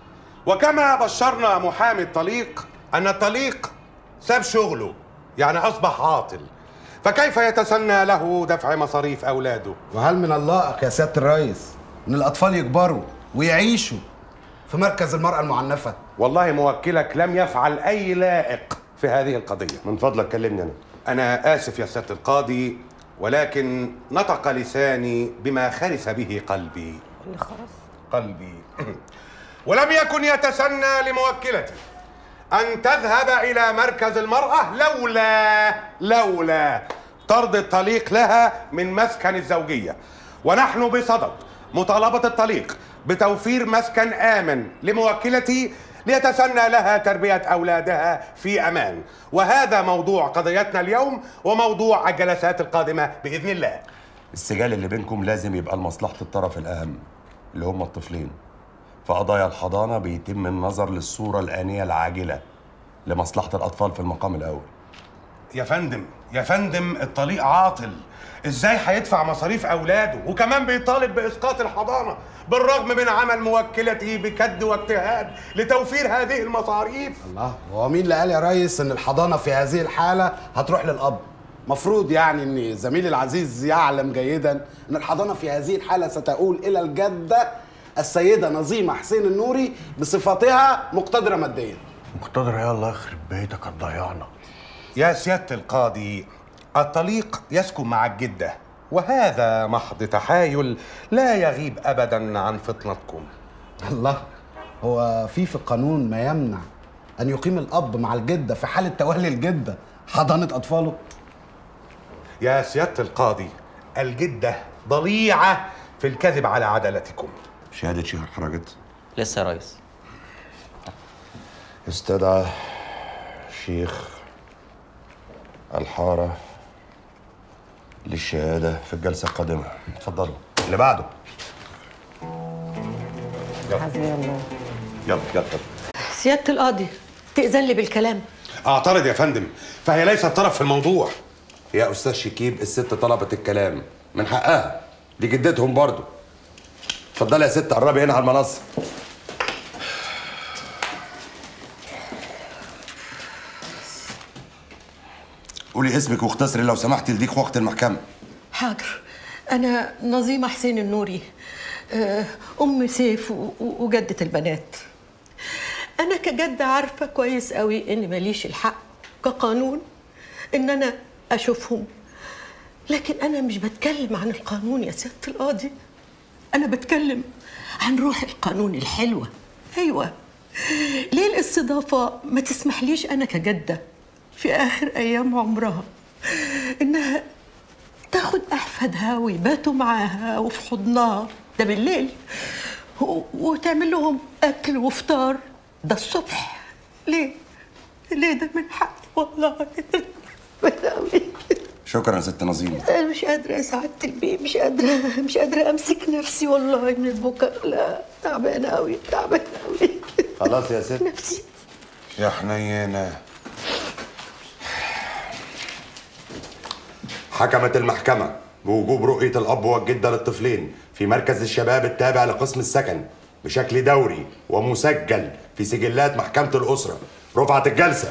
وكما بشرنا محامي الطليق أن الطليق ساب شغله يعني أصبح عاطل فكيف يتسنى له دفع مصاريف أولاده وهل من اللائق يا سياده الريس ان الاطفال يكبروا ويعيشوا في مركز المراه المعنفه والله موكلك لم يفعل أي لائق في هذه القضية من فضلك كلمني انا أنا آسف يا سيادة القاضي ولكن نطق لساني بما خرس به قلبي اللي خلاص قلبي ولم يكن يتسنى لموكلتي أن تذهب إلى مركز المرأة لولا لولا طرد الطليق لها من مسكن الزوجية ونحن بصدد مطالبة الطليق بتوفير مسكن آمن لموكلتي ليتسنى لها تربية أولادها في أمان وهذا موضوع قضيتنا اليوم وموضوع الجلسات القادمة بإذن الله السجال اللي بينكم لازم يبقى لمصلحة الطرف الأهم اللي هم الطفلين في قضايا الحضانة بيتم النظر للصورة الآنية العاجلة لمصلحة الأطفال في المقام الأول يا فندم يا فندم الطليق عاطل ازاي هيدفع مصاريف اولاده وكمان بيطالب باسقاط الحضانه بالرغم من عمل موكلتي بكد واجتهاد لتوفير هذه المصاريف الله هو مين اللي قال يا ريس ان الحضانه في هذه الحاله هتروح للاب مفروض يعني ان زميلي العزيز يعلم جيدا ان الحضانه في هذه الحاله ستؤول الى الجده السيده نظيمه حسين النوري بصفتها مقتدره ماديا مقتدر يا الله يخرب بيتك هتضيعنا يا سياده القاضي الطليق يسكن مع الجده وهذا محض تحايل لا يغيب ابدا عن فطنتكم الله هو في في القانون ما يمنع ان يقيم الاب مع الجده في حاله تولي الجده حضانه اطفاله يا سياده القاضي الجده ضليعه في الكذب على عدالتكم شهادة شيخ خرجت لسه يا ريس استدعى شيخ الحارة للشهادة في الجلسة القادمة اتفضلوا اللي بعده حسبي الله يلا يلا سيادة القاضي تأذن لي بالكلام اعترض يا فندم فهي ليست طرف في الموضوع يا أستاذ شكيب الست طلبت الكلام من حقها دي جدتهم برضو اتفضلي يا ست قربي هنا على المنصة قولي اسمك واختصري لو سمحتي لضيق وقت المحكمه حاضر أنا نظيمة حسين النوري آه، أم سيف و- و- وجدة البنات أنا كجدة عارفة كويس قوي إن ماليش الحق كقانون إن أنا أشوفهم لكن أنا مش بتكلم عن القانون يا سيادة القاضي أنا بتكلم عن روح القانون الحلوة أيوة ليه الاستضافة ما تسمحليش أنا كجدة في آخر أيام عمرها إنها تاخد أحفادها ويباتوا معاها وفي حضنها ده بالليل و- وتعمل لهم أكل وفطار ده الصبح ليه؟ ليه ده من حقي والله شكرا يا ست نظيمه أنا مش قادرة يا سعادة البيه مش قادرة مش قادرة أمسك نفسي والله من البكاء لا تعبانة أوي تعبانة أوي خلاص يا ست نفسي يا حنينه حكمت المحكمة بوجوب رؤية الأب والجدة للطفلين في مركز الشباب التابع لقسم السكن بشكل دوري ومسجل في سجلات محكمة الأسرة رفعت الجلسة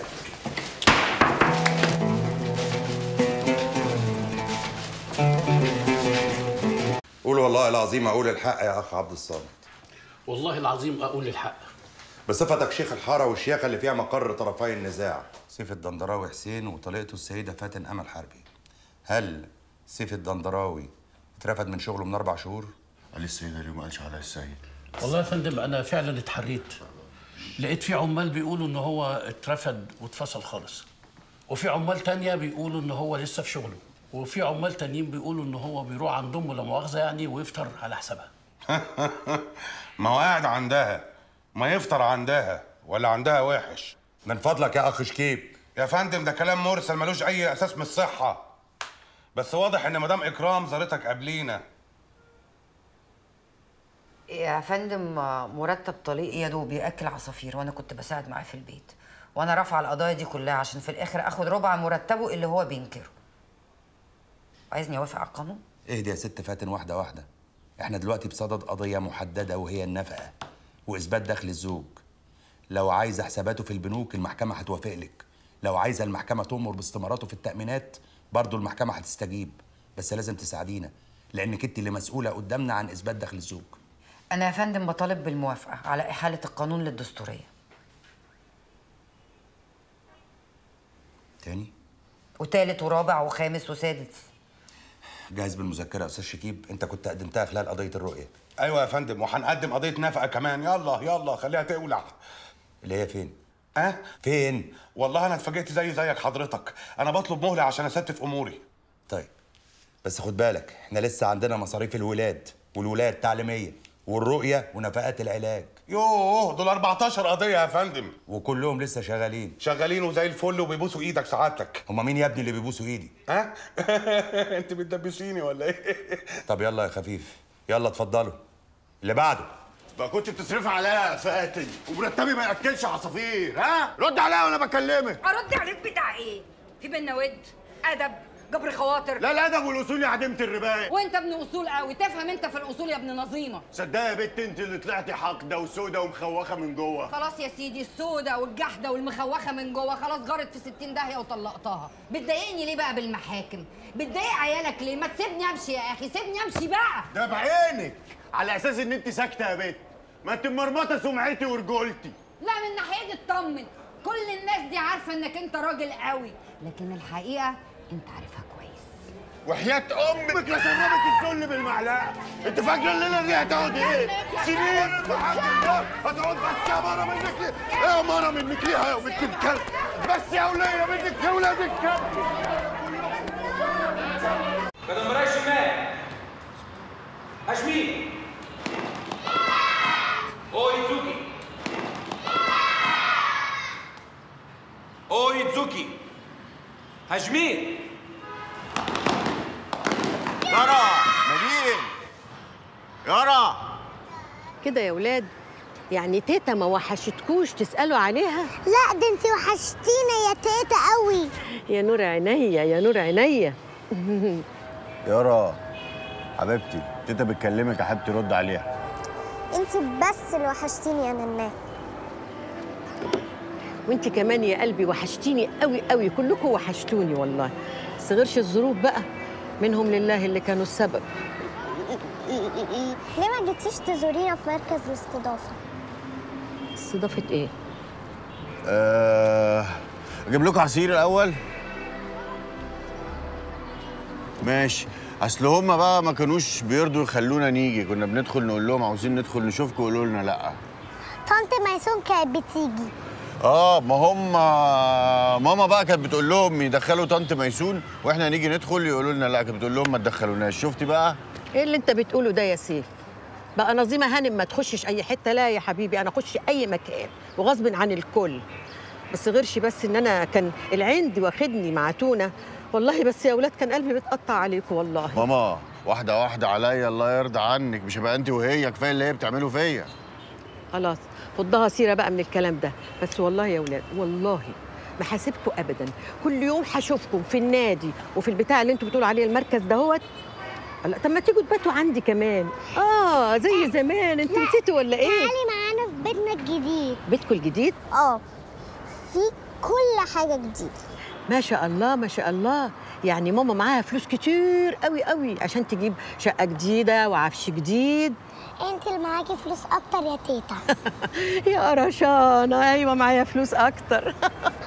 قول والله العظيم أقول الحق يا أخ عبد الصامد والله العظيم اقول الحق بصفتك شيخ الحارة والشيخة اللي فيها مقر طرفي النزاع سيف الدندراوي حسين وطليقته السيدة فاتن أمل حربي هل سيف الدندراوي اترفد من شغله من أربع شهور؟ قال السيدة ليه ما قالش على السيد والله يا فندم انا فعلا اتحريت لقيت في عمال بيقولوا ان هو اترفد واتفصل خالص وفي عمال تانية بيقولوا ان هو لسه في شغله وفي عمال تانيين بيقولوا ان هو بيروح عند امه لا مؤاخذه يعني ويفطر على حسابها ما هو قاعد عندها ما يفطر عندها ولا عندها وحش من فضلك يا اخ شكيب يا فندم ده كلام مرسل ملوش اي اساس من الصحه بس واضح ان مدام اكرام زارتك قبلينا يا فندم مرتب طليق يا دوب ياكل عصافير وانا كنت بساعد معاه في البيت وانا رافعه القضايا دي كلها عشان في الاخر اخد ربع مرتبه اللي هو بينكره عايزني اوافق على القانون اهدي يا ست فاتن واحدة واحدة احنا دلوقتي بصدد قضية محددة وهي النفقة وإثبات دخل الزوج لو عايزة حساباته في البنوك المحكمة هتوافق لك لو عايزة المحكمة تؤمر باستماراته في التأمينات برضو المحكمة هتستجيب بس لازم تساعدينا لأنك انت اللي مسؤولة قدامنا عن إثبات دخل الزوج انا يا فندم بطالب بالموافقه على احاله القانون للدستوريه تاني وتالت ورابع وخامس وسادس جاهز بالمذكرة يا أستاذ شكيب انت كنت قدمتها خلال قضية الرؤية ايوه يا فندم وهنقدم قضيه نفقه كمان يلا يلا خليها تولع اللي هي فين اه فين والله انا اتفاجئت زي زيك حضرتك انا بطلب مهله عشان استف اموري طيب بس خد بالك احنا لسه عندنا مصاريف الولاد والولاية التعليمية والرؤية ونفقات العلاج يوه دول 14 قضيه يا فندم وكلهم لسه شغالين شغالين وزي الفل وبيبوسوا ايدك سعادتك هما مين يا ابني اللي بيبوسوا ايدي ها انت بتدبسيني ولا ايه طب يلا يا خفيف يلا اتفضلوا اللي بعده ما كنت بتصرفي عليا يا فاتن ومرتبي ما ياكلش عصافير ها رد عليا وانا بكلمك ارد عليك بتاع ايه في بينا ود ادب جبر خواطر لا الادب والاصول يا عديمه الرباية وانت ابن اصول قوي تفهم انت في الاصول يا ابن نظيمه صدقني يا بت انت اللي طلعتي حاقده وسودة ومخوخه من جوه خلاص يا سيدي السودة والجحده والمخوخه من جوه خلاص جرت في 60 داهيه وطلقتها بتضايقني ليه بقى بالمحاكم بتضايق عيالك ليه ما تسيبني امشي يا اخي سيبني امشي بقى ده بعينك على اساس ان انت ساكته يا بت ما انت مرمطه سمعتي ورجولتي لا من ناحيه دي اطمن كل الناس دي عارفه انك انت راجل قوي لكن الحقيقه انت عارفها كويس وحياة امك لشربك الذل بالمعلقه انت فاكره الليله دي هتقعد ايه؟ سنين المحاكم ده هتقعد بس يا مره منك ليه؟ ايه يا مره منك ليها يا بنت الكلب بس يا وليه منك يا ولاد الكلب بدل مراي شمال هاشمين اويتزوكي اويتزوكي هاشمين يارا نادين يارا كده يا ولاد يعني تيتا ما وحشتكوش تسألوا عليها لا ده انت وحشتينا يا تيتا قوي يا نور عينيا يا نور عينيا يارا حبيبتي تيتا بتكلمك يا حبيبتي رد عليها انت بس اللي وحشتيني يا نناه وانت كمان يا قلبي وحشتيني قوي قوي كلكم وحشتوني والله بس غيرش الظروف بقى منهم لله اللي كانوا السبب ليه ما جيتيش تزورينا في مركز الاستضافة؟ استضافة ايه؟ آه، اجيب لكم عصير الاول ماشي اصل هما بقى ما كانوش بيرضوا يخلونا نيجي كنا بندخل نقول لهم عاوزين ندخل نشوفكم يقولوا لنا لا طنط ميسون كانت بتيجي اه ما هم ماما بقى كانت بتقول لهم يدخلوا طنط ميسون واحنا نيجي ندخل يقولوا لنا لا كانت بتقول لهم ما تدخلوناش شفتي بقى ايه اللي انت بتقوله ده يا سيف بقى نظيمه هانم ما تخشش اي حته لا يا حبيبي انا اخش اي مكان وغصب عن الكل بس غيرش بس ان انا كان العند واخدني مع تونه والله بس يا اولاد كان قلبي بيتقطع عليكم والله ماما واحده واحده عليا الله يرضى عنك مش هبقى انت وهي كفايه اللي هي بتعمله فيا خلاص فضها سيره بقى من الكلام ده بس والله يا اولاد والله ما حاسبكم ابدا كل يوم هشوفكم في النادي وفي البتاع اللي انتوا بتقولوا عليه المركز دهوت لا طب ما تيجوا تباتوا عندي كمان اه زي زمان انت نسيتوا ولا ايه تعالي معانا في بيتنا الجديد بيتكم الجديد اه في كل حاجة جديدة ما شاء الله ما شاء الله يعني ماما معاها فلوس كتير قوي قوي عشان تجيب شقه جديده وعفش جديد انت اللي معاكي فلوس اكتر يا تيتا يا قرشانه ايوه معايا فلوس اكتر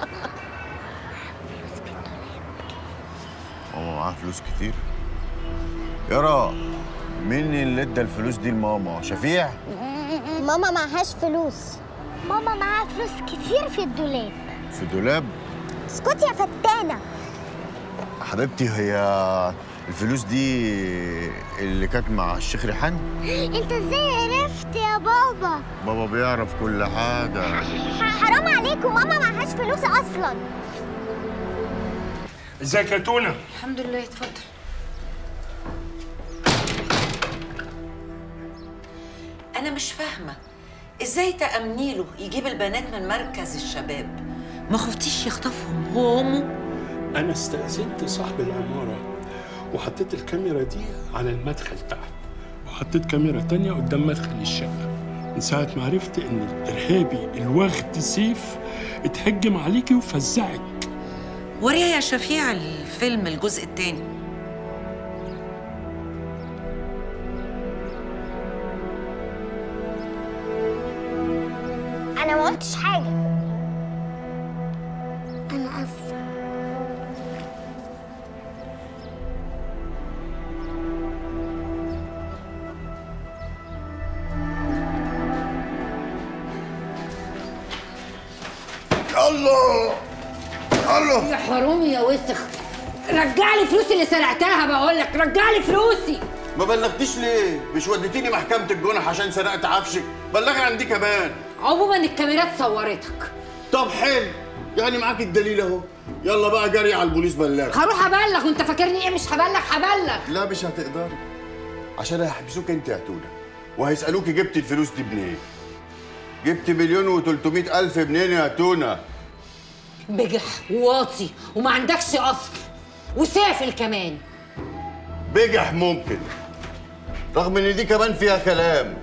ماما معاها فلوس كتير يارا مين اللي ادى الفلوس دي لماما شفيع ماما معهاش فلوس ماما معاها فلوس كتير في الدولاب في الدولاب اسكتي يا فتانة حبيبتي هي الفلوس دي اللي كانت مع الشيخ ريحان انت ازاي عرفت يا بابا بابا بيعرف كل حاجه ح- حرام عليكم ماما معهاش فلوس اصلا ازيك يا تونه الحمد لله اتفضل أنا مش فاهمة إزاي تأمني له يجيب البنات من مركز الشباب ما خفتيش يخطفهم هو وأمه انا استاذنت صاحب العماره وحطيت الكاميرا دي على المدخل تحت وحطيت كاميرا تانية قدام مدخل الشقه من ساعة ما عرفت إن الإرهابي الوغد سيف اتهجم عليكي وفزعك وريها يا شفيع الفيلم الجزء التاني انا ما قلتش حاجة انا اسفة الله الله يا حرامي يا وسخ رجع لي فلوسي اللي سرقتها بقول لك رجع لي فلوسي ما بلغتيش ليه مش وديتيني محكمه الجنح عشان سرقت عفشك بلغي عن دي كمان عموما الكاميرات صورتك طب حلو يعني معاك الدليل اهو يلا بقى جري على البوليس بلغ هروح ابلغ وانت فاكرني ايه مش هبلغ هبلغ لا مش هتقدري عشان هيحبسوك انت يا تونه وهيسالوكي جبت الفلوس دي منين جبت مليون و الف منين يا تونه بجح وواطي وما عندكش اصل وسافل كمان بجح ممكن رغم ان دي كمان فيها كلام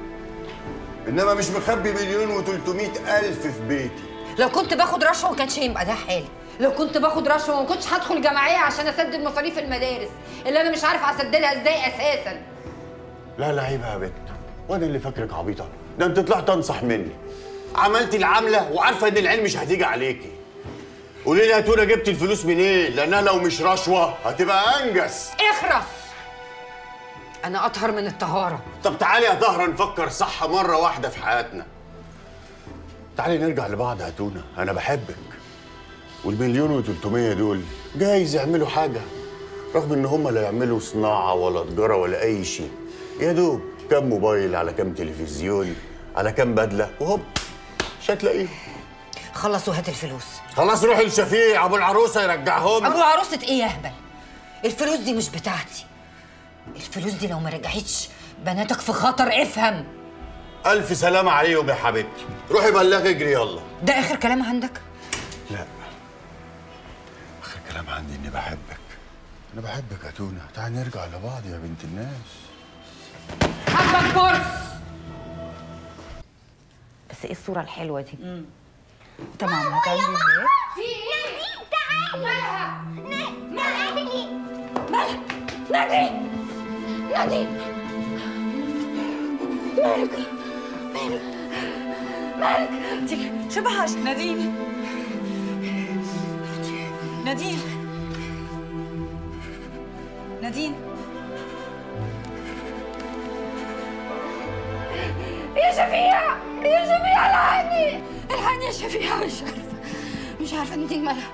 انما مش مخبي مليون و الف في بيتي لو كنت باخد رشوه ما كانش هيبقى ده حالي لو كنت باخد رشوه ما كنتش هدخل جمعيه عشان اسدد مصاريف المدارس اللي انا مش عارف اسددها ازاي اساسا لا لا عيب يا بت وانا اللي فاكرك عبيطه ده انت طلعت انصح مني عملتي العمله وعارفه ان العين مش هتيجي عليكي قولي لي يا تونه جبت الفلوس منين لانها لو مش رشوه هتبقى انجز اخرس انا اطهر من الطهاره طب تعالي يا طهره نفكر صح مره واحده في حياتنا تعالي نرجع لبعض يا تونه انا بحبك والمليون و دول جايز يعملوا حاجه رغم ان هم لا يعملوا صناعه ولا تجاره ولا اي شيء يا دوب كام موبايل على كام تلفزيون على كام بدله وهوب مش هتلاقيهم خلص وهات الفلوس خلاص روحي لشفيع ابو العروسه يرجعهم ابو عروسه ايه يا هبل الفلوس دي مش بتاعتي الفلوس دي لو ما رجعتش بناتك في خطر افهم الف سلامه عليهم يا حبيبتي روحي بلغي اجري يلا ده اخر كلام عندك لا اخر كلام عندي اني بحبك انا بحبك يا تونه تعالي نرجع لبعض يا بنت الناس حبك برص بس ايه الصوره الحلوه دي تمام هتعملي هيك في ايه؟ مالها؟ مالها؟ مالها؟ نادين نادين مالك مالك مالك انت شو بهاش نادين نادين نادين يا شفيع يا شفيع الحقني الحقني يا شفيع مش عارفه مش عارفه نادين مالها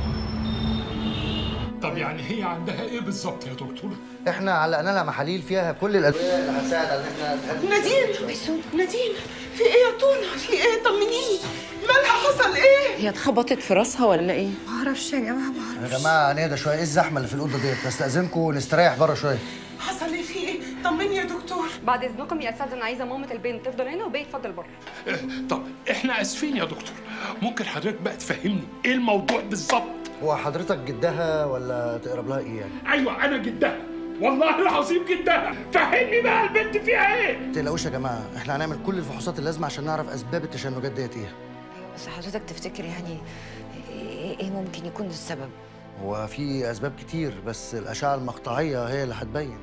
طب يعني هي عندها ايه بالظبط يا دكتور؟ احنا علقنا لها محاليل فيها كل الادويه اللي هتساعد على ان احنا تهدي نادين ميسون نادين في ايه يا طونا في ايه طمنيني مالها حصل ايه هي اتخبطت في راسها ولا ايه؟ ما اعرفش يا جماعه ما اعرفش يا جماعه نهدى شويه ايه الزحمه اللي في الاوضه ديت استاذنكم نستريح بره شويه حصل ايه في ايه طمني يا دكتور بعد اذنكم يا استاذ انا عايزه مامه البنت تفضل هنا وبيه يتفضل بره طب احنا اسفين يا دكتور ممكن حضرتك بقى تفهمني ايه الموضوع بالظبط؟ هو حضرتك جدها ولا تقرب لها ايه يعني ايوه انا جدها والله العظيم جدها فهمني بقى البنت فيها ايه؟ ما تقلقوش يا جماعه احنا هنعمل كل الفحوصات اللازمه عشان نعرف اسباب التشنجات ديت ايه بس حضرتك تفتكر يعني ايه إيه ممكن يكون السبب هو في اسباب كتير بس الاشعه المقطعيه هي اللي هتبين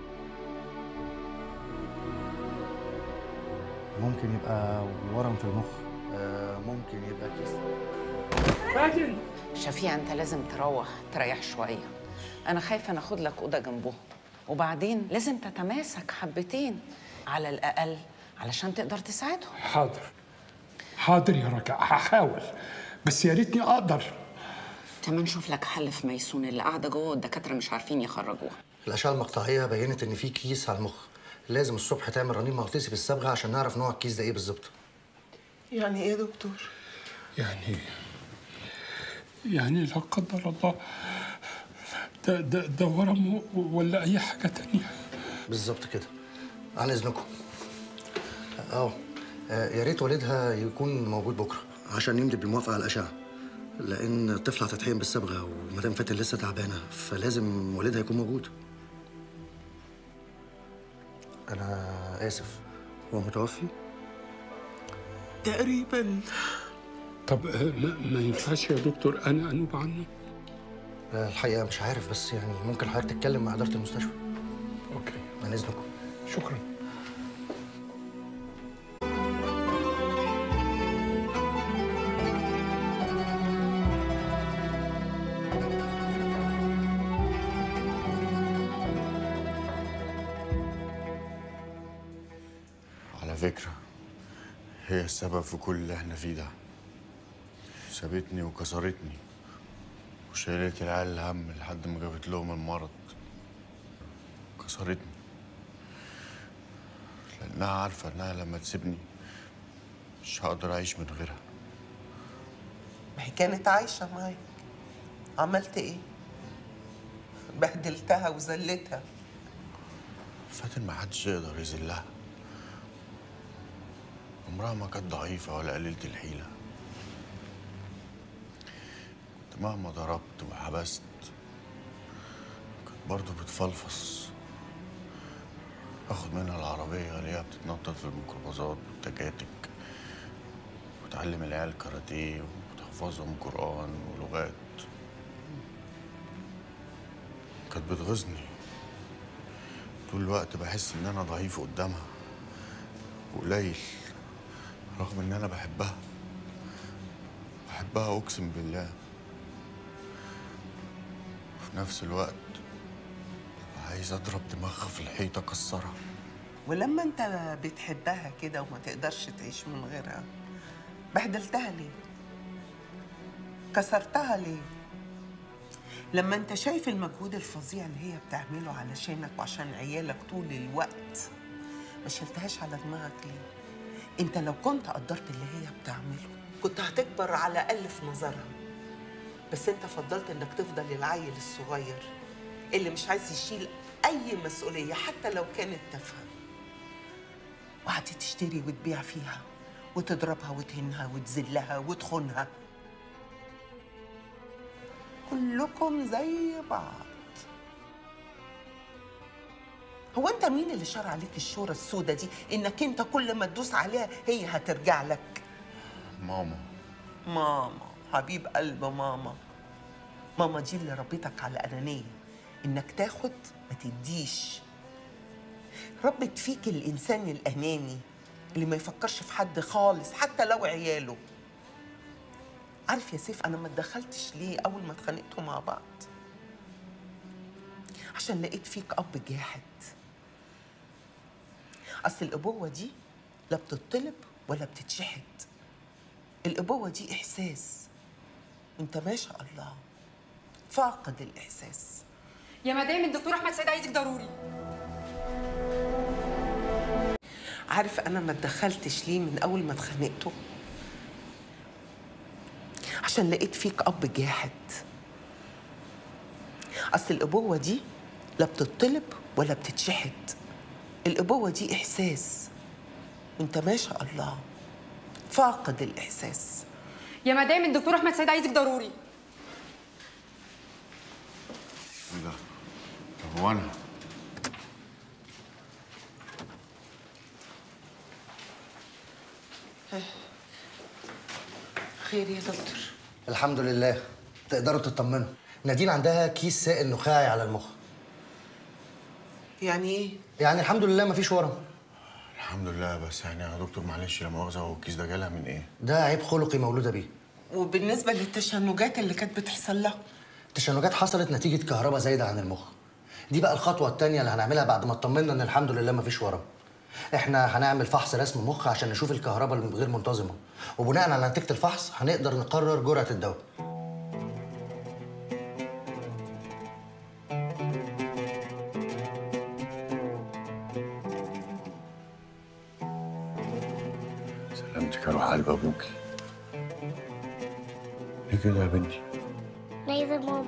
ممكن يبقى ورم في المخ آه، ممكن يبقى كيس فاتن شفيع انت لازم تروح تريح شويه انا خايفه ناخد لك اوضه جنبه وبعدين لازم تتماسك حبتين على الاقل علشان تقدر تساعده حاضر حاضر يا رجاء هحاول بس يا ريتني اقدر كمان شوف لك حل في ميسون اللي قاعده جوه والدكاتره مش عارفين يخرجوها الاشعه المقطعيه بينت ان في كيس على المخ لازم الصبح تعمل رنين مغناطيسي بالصبغه عشان نعرف نوع الكيس ده ايه بالظبط يعني ايه يا دكتور يعني يعني لا قدر الله ده ده ده ورم ولا اي حاجه تانية بالظبط كده عن اذنكم اه آه، يا ريت والدها يكون موجود بكره عشان يمضي بالموافقه على الاشعه لان الطفله هتتحقن بالصبغه ومدام فاتن لسه تعبانه فلازم والدها يكون موجود انا اسف هو متوفي تقريبا طب آه، ما, ما ينفعش يا دكتور انا انوب عنه آه، الحقيقه مش عارف بس يعني ممكن حضرتك تتكلم مع اداره المستشفى اوكي عن اذنكم شكرا على فكرة هي السبب في كل اللي احنا فيه ده سابتني وكسرتني وشالت العيال الهم لحد ما جابت لهم المرض كسرتني لأنها عارفة إنها لما تسيبني مش هقدر أعيش من غيرها ما هي كانت عايشه معاك عملت ايه بهدلتها وذلتها فاتن ما حدش يقدر يذلها عمرها ما كانت ضعيفة ولا قليلة الحيلة كنت مهما ضربت وحبست كانت برضه بتفلفص اخد منها العربية الاقيها بتتنطط في الميكروباصات والتكاتك وتعلم العيال كاراتيه وتحفظهم قرآن ولغات كانت بتغيظني طول الوقت بحس ان انا ضعيف قدامها وقليل رغم ان انا بحبها بحبها اقسم بالله في نفس الوقت عايز اضرب دماغها في الحيطه اكسرها ولما انت بتحبها كده وما تقدرش تعيش من غيرها بهدلتها ليه كسرتها ليه لما انت شايف المجهود الفظيع اللي هي بتعمله علشانك وعشان عيالك طول الوقت ما شلتهاش على دماغك ليه انت لو كنت قدرت اللي هي بتعمله كنت هتكبر على الاقل في نظرها بس انت فضلت انك تفضل العيل الصغير اللي مش عايز يشيل اي مسؤوليه حتى لو كانت تافهه وقعدت تشتري وتبيع فيها وتضربها وتهنها وتذلها وتخونها كلكم زي بعض هو انت مين اللي شرع عليك الشورى السودة دي انك انت كل ما تدوس عليها هي هترجع لك ماما ماما حبيب قلب ماما ماما دي اللي ربيتك على الأنانية إنك تاخد ما تديش ربت فيك الإنسان الأناني اللي ما يفكرش في حد خالص حتى لو عياله عارف يا سيف أنا ما اتدخلتش ليه أول ما اتخانقتوا مع بعض عشان لقيت فيك أب جاحد أصل الأبوة دي لا بتطلب ولا بتتشحت الأبوة دي إحساس أنت ما شاء الله فاقد الإحساس يا مدام الدكتور احمد سيد عايزك ضروري عارف أنا ما اتدخلتش ليه من أول ما اتخانقتوا عشان لقيت فيك أب جاحد أصل الأبوة دي لا بتطلب ولا بتتشحت الأبوة دي إحساس أنت ما شاء الله فاقد الإحساس يا مدام الدكتور احمد سيد عايزك ضروري ايه ده؟ طب وانا؟ خير يا دكتور الحمد لله تقدروا تطمنوا نادين عندها كيس سائل نخاعي على المخ يعني ايه؟ يعني الحمد لله مفيش ورم الحمد لله بس يعني يا دكتور معلش لا مؤاخذه هو الكيس ده جالها من ايه؟ ده عيب خلقي مولوده بيه وبالنسبة للتشنجات اللي كانت بتحصل لها التشنجات حصلت نتيجه كهرباء زايده عن المخ دي بقى الخطوه الثانيه اللي هنعملها بعد ما اطمنا ان الحمد لله مفيش ورم احنا هنعمل فحص رسم مخ عشان نشوف الكهرباء الغير منتظمه وبناء على نتيجه الفحص هنقدر نقرر جرعه الدواء سلامتك يا روح قلب ابوكي ليه كده يا بنتي؟ عايزة ماما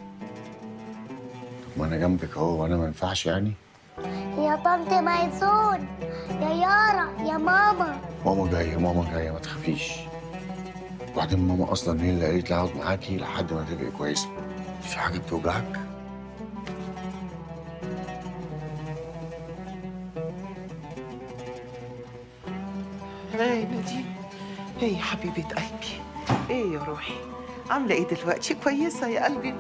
طب ما انا جنبك اهو وانا ما ينفعش يعني؟ يا طنط ميسون يا يارا يا ماما ماما جايه ماما جايه ما تخافيش وبعدين ماما اصلا هي اللي قالت لي اقعد معاكي لحد ما تبقي كويسه في حاجه بتوجعك؟ هاي نادين هي حبيبة قلبي ايه يا روحي عاملة ايه دلوقتي كويسة يا قلبي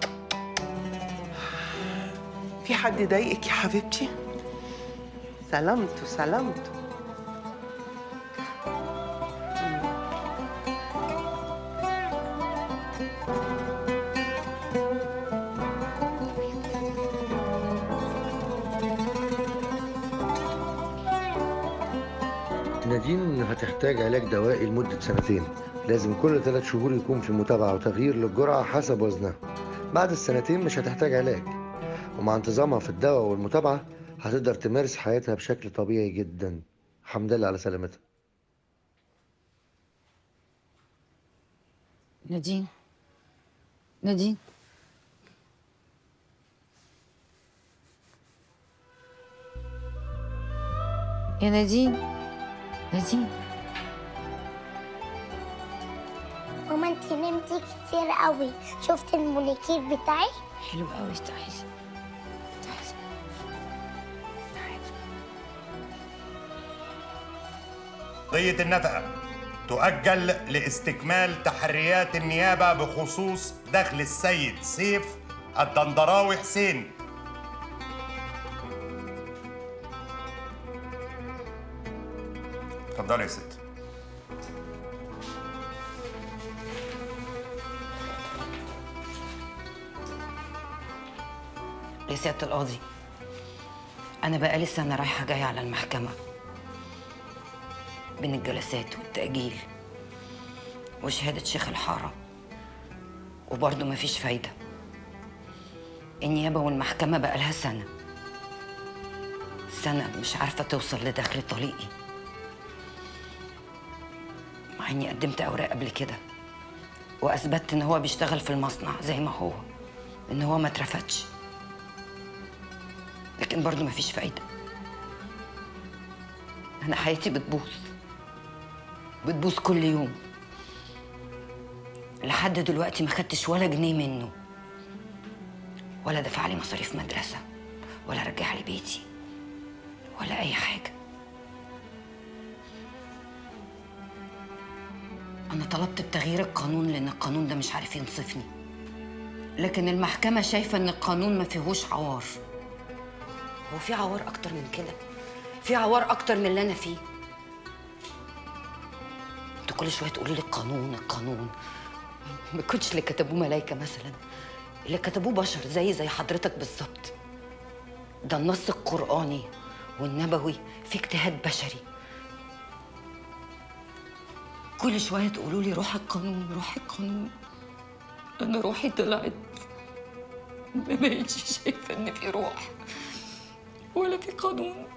في حد ضايقك يا حبيبتي سلامته سلامته نادين هتحتاج علاج دوائي لمدة سنتين لازم كل ثلاث شهور يكون في متابعة وتغيير للجرعة حسب وزنها بعد السنتين مش هتحتاج علاج ومع انتظامها في الدواء والمتابعة هتقدر تمارس حياتها بشكل طبيعي جدا الحمد لله على سلامتها نادين نادين يا نادين نادين ماما انت نمتي كتير قوي شفت المونيكير بتاعي حلو قوي تعالي قضية النفقة تؤجل لاستكمال تحريات النيابة بخصوص دخل السيد سيف الدندراوي حسين اتفضلي يا ست يا سيادة القاضي أنا بقالي سنة رايحة جاية على المحكمة بين الجلسات والتأجيل وشهادة شيخ الحارة وبرضه مفيش فايدة النيابة والمحكمة بقالها سنة سنة مش عارفة توصل لدخل طليقي مع إني قدمت أوراق قبل كده وأثبتت إن هو بيشتغل في المصنع زي ما هو إن هو ما اترفدش لكن برضه مفيش فايدة أنا حياتي بتبوظ بتبوظ كل يوم لحد دلوقتي ما خدتش ولا جنيه منه ولا دفع لي مصاريف مدرسة ولا رجع لي بيتي ولا أي حاجة أنا طلبت بتغيير القانون لأن القانون ده مش عارف ينصفني لكن المحكمة شايفة إن القانون ما فيهوش عوار هو في عوار أكتر من كده في عوار أكتر من اللي أنا فيه انتوا كل شوية تقولوا لي القانون القانون ما كنتش اللي كتبوه ملايكة مثلا اللي كتبوه بشر زي زي حضرتك بالظبط ده النص القرآني والنبوي في اجتهاد بشري كل شوية تقولوا لي روح القانون روح القانون أنا روحي طلعت ما بقتش شايفة إن في روح ولا في قانون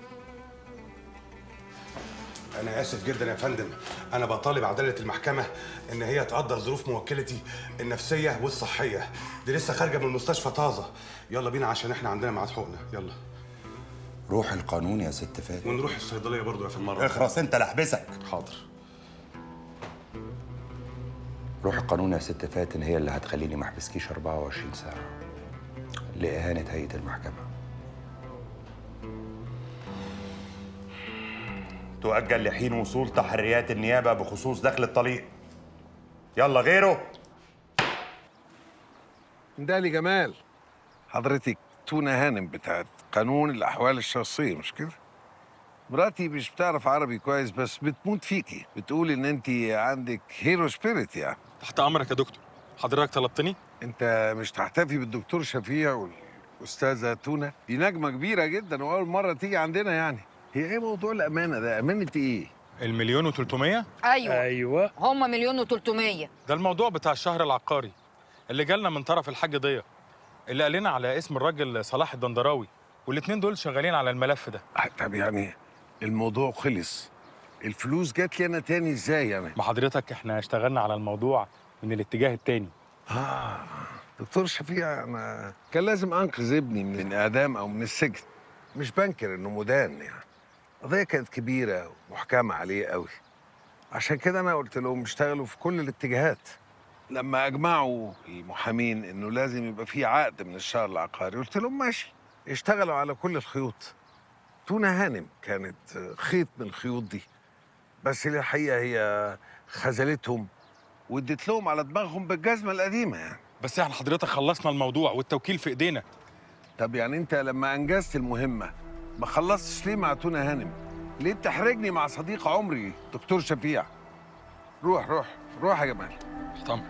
أنا آسف جدا يا فندم أنا بطالب عدالة المحكمة إن هي تقدر ظروف موكلتي النفسية والصحية دي لسه خارجة من المستشفى طازة يلا بينا عشان إحنا عندنا ميعاد حقنة يلا روح القانون يا ست فاتن ونروح الصيدلية برضو يا في المرة اخرس انت لحبسك حاضر روح القانون يا ست فاتن هي اللي هتخليني ما احبسكيش 24 ساعة لإهانة هيئة المحكمة تؤجل لحين وصول تحريات النيابة بخصوص دخل الطليق يلا غيره دالي جمال حضرتك تونة هانم بتاعت قانون الأحوال الشخصية مش كده؟ مراتي مش بتعرف عربي كويس بس بتموت فيكي بتقول إن أنت عندك هيرو سبيريت يعني تحت امرك يا دكتور حضرتك طلبتني أنت مش تحتفي بالدكتور شفيع والأستاذة تونة دي نجمة كبيرة جدا وأول مرة تيجي عندنا يعني هي إيه موضوع الأمانة ده؟ أمانة إيه؟ المليون و300 ايوه ايوه هم مليون و300 ده الموضوع بتاع الشهر العقاري اللي جالنا من طرف الحاج ضياء اللي قال لنا على اسم الراجل صلاح الدندراوي والاتنين دول شغالين على الملف ده طب يعني الموضوع خلص الفلوس جات لي أنا تاني إزاي يعني؟ ما حضرتك احنا اشتغلنا على الموضوع من الاتجاه التاني آه دكتور شفيع أنا كان لازم أنقذ ابني من الإعدام أو من السجن مش بنكر إنه مدان يعني قضية كانت كبيرة ومحكمة عليه قوي عشان كده أنا قلت لهم اشتغلوا في كل الاتجاهات لما أجمعوا المحامين إنه لازم يبقى في عقد من الشهر العقاري قلت لهم ماشي اشتغلوا على كل الخيوط تونة هانم كانت خيط من الخيوط دي بس الحقيقة هي خذلتهم واديت لهم على دماغهم بالجزمة القديمة يعني بس احنا حضرتك خلصنا الموضوع والتوكيل في ايدينا طب يعني انت لما انجزت المهمه ما خلصتش ليه مع تونه هانم ليه بتحرجني مع صديق عمري دكتور شفيع روح روح روح يا جمال طبعا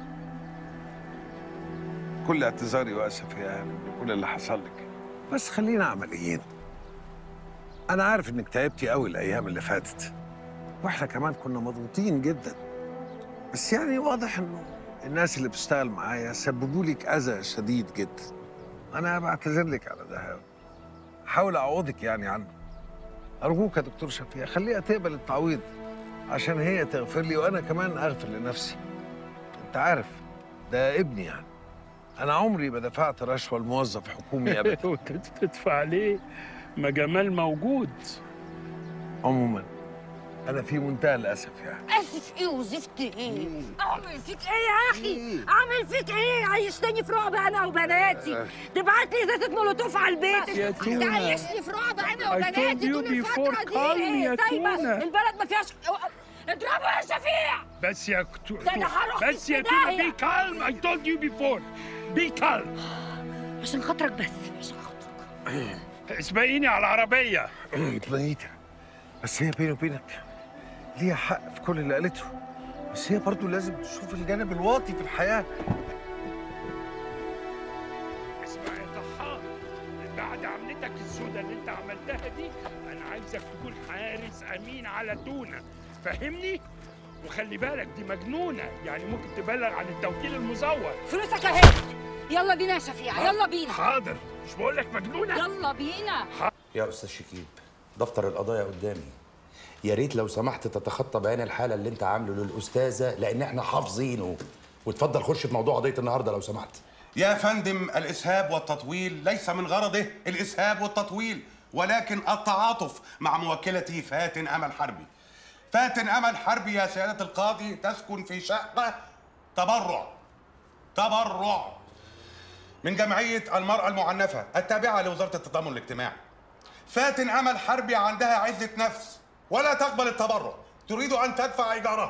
كل اعتذاري واسف يا هانم كل اللي حصل لك بس خلينا عمليين انا عارف انك تعبتي قوي الايام اللي فاتت واحنا كمان كنا مضغوطين جدا بس يعني واضح انه الناس اللي بتشتغل معايا سببوا لك اذى شديد جدا انا بعتذر لك على ده حاول اعوضك يعني عنه ارجوك يا دكتور شفيع خليها تقبل التعويض عشان هي تغفر لي وانا كمان اغفر لنفسي انت عارف ده ابني يعني انا عمري ما دفعت رشوه لموظف حكومي ابدا وانت تدفع ليه ما جمال موجود عموما انا في منتهى الاسف يعني اسف ايه وزفت ايه اعمل فيك ايه يا اخي اعمل فيك ايه عيشتني في رعب انا وبناتي تبعت لي ازازه مولوتوف على البيت يا تونة. تعيشني في رعب انا I told وبناتي you طول before الفتره دي calling ايه يا سايبه تونة. البلد ما فيهاش اضربه يا شفيع بس يا كتو... ده أنا هروح بس في يا تونة داهية. be calm I told you before be calm عشان خاطرك بس عشان خاطرك اسبقيني على العربية ميتة بس هي بيني وبينك ليها حق في كل اللي قالته بس هي برضو لازم تشوف الجانب الواطي في الحياه اسمع يا طحان بعد عملتك السوداء اللي انت عملتها دي انا عايزك تكون حارس امين على تونة فاهمني وخلي بالك دي مجنونة يعني ممكن تبلغ عن التوكيل المزور فلوسك اهي يلا بينا يا شفيع يلا بينا حاضر مش بقول لك مجنونة يلا بينا يا استاذ شكيب دفتر القضايا قدامي يا ريت لو سمحت تتخطى بيان الحاله اللي انت عامله للاستاذه لان احنا حافظينه وتفضل خش في موضوع قضيه النهارده لو سمحت يا فندم الإسهاب والتطويل ليس من غرضه الإسهاب والتطويل ولكن التعاطف مع موكلتي فاتن أمل حربي فاتن أمل حربي يا سيادة القاضي تسكن في شقة تبرع تبرع من جمعية المرأة المعنفة التابعة لوزارة التضامن الاجتماعي فاتن أمل حربي عندها عزة نفس ولا تقبل التبرع تريد أن تدفع إيجارها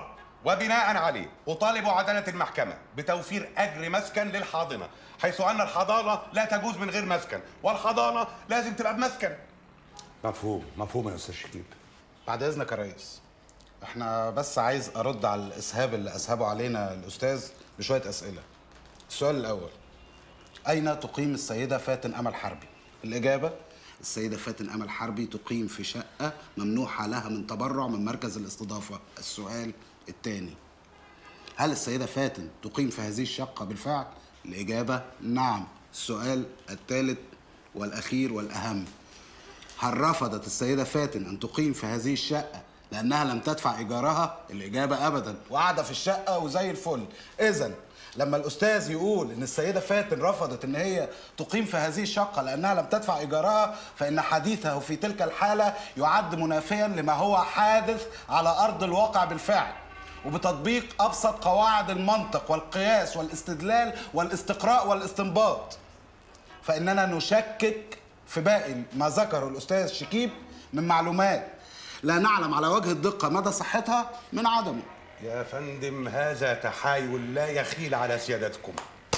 وبناء عليه أطالب عدالة المحكمة بتوفير أجر مسكن للحاضنة حيث أن الحضانة لا تجوز من غير مسكن والحضانة لازم تبقى بمسكن مفهوم مفهوم يا استاذ شكيب بعد اذنك يا ريس احنا بس عايز ارد على الاسهاب اللي اسهبه علينا الاستاذ بشويه اسئله السؤال الاول اين تقيم السيده فاتن امل حربي الاجابه السيده فاتن امل حربي تقيم في شقه ممنوحه لها من تبرع من مركز الاستضافه السؤال الثاني هل السيده فاتن تقيم في هذه الشقه بالفعل الاجابه نعم السؤال الثالث والاخير والاهم هل رفضت السيدة فاتن أن تقيم في هذه الشقة لأنها لم تدفع إيجارها؟ الإجابة أبدا وقاعدة في الشقة وزي الفل إذا لما الأستاذ يقول إن السيدة فاتن رفضت إن هي تقيم في هذه الشقة لأنها لم تدفع إيجارها فإن حديثه في تلك الحالة يعد منافيا لما هو حادث على أرض الواقع بالفعل وبتطبيق أبسط قواعد المنطق والقياس والاستدلال والاستقراء والاستنباط فإننا نشكك في باقي ما ذكره الأستاذ شكيب من معلومات لا نعلم على وجه الدقة مدى صحتها من عدمه يا فندم هذا تحايل لا يخيل على سيادتكم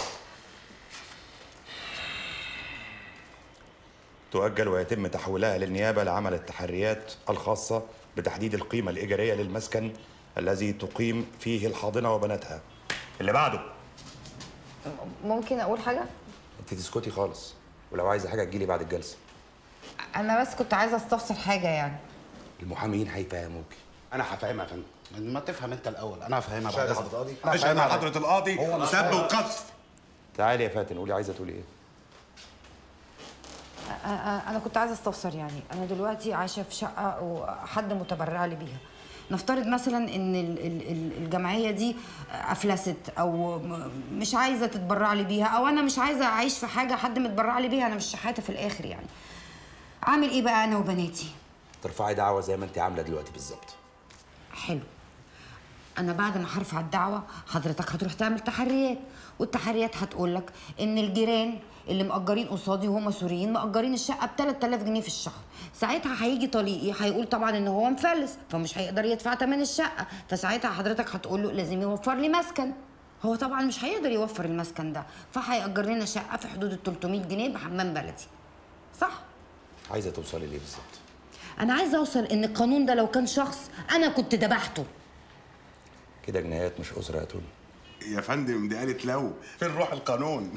تؤجل ويتم تحويلها للنيابة لعمل التحريات الخاصة بتحديد القيمة الإيجارية للمسكن الذي تقيم فيه الحاضنة وبناتها اللي بعده ممكن اقول حاجه انت تسكتي خالص ولو عايزة حاجة تجيلي بعد الجلسة انا بس كنت عايزه استفسر حاجه يعني المحاميين هيفهموكي أنا هفهمها يا فندم ما تفهم أنت الأول أنا هفهمها شاهد بعد حضرة القاضي؟ أنا أشهد هفهمها على بعد- حضرة القاضي هو مش سب فاهم. وقذف تعالي يا فاتن قولي عايزة تقولي ايه أ- أ- انا كنت عايزه استفسر يعني انا دلوقتي عايشه في شقه وحد متبرع لي بيها نفترض مثلا ان ال- ال- ال- الجمعيه دي افلست او م- مش عايزه تتبرع لي بيها او انا مش عايزه اعيش في حاجه حد متبرع لي بيها انا مش شحاته في الاخر يعني اعمل ايه بقى انا وبناتي ترفعي دعوة زي ما انت عاملة دلوقتي بالظبط حلو انا بعد ما هرفع الدعوه حضرتك هتروح تعمل تحريات والتحريات هتقول لك ان الجيران اللي مأجرين قصادي وهم سوريين مأجرين الشقه ب 3000 جنيه في الشهر ساعتها هيجي طليقي هيقول طبعا ان هو مفلس فمش هيقدر يدفع ثمن الشقه فساعتها حضرتك هتقول له لازم يوفر لي مسكن هو طبعا مش هيقدر يوفر المسكن ده فهيأجر لنا شقه في حدود ال 300 جنيه بحمام بلدي صح عايزة توصلي ليه بالظبط انا عايزه اوصل ان القانون ده لو كان شخص انا كنت ذبحته كده جنايات مش أسرة يا توني يا فندم دي قالت لو فين روح القانون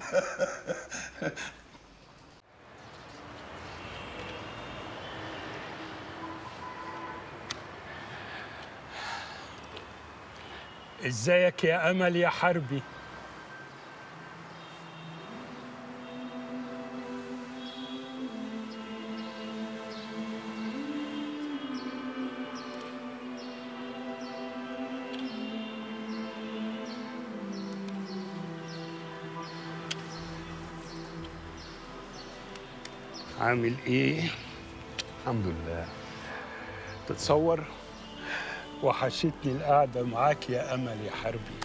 ازيك يا امل يا حربي عامل ايه الحمد لله تتصور وحشتني القعده معاك يا امل يا حربي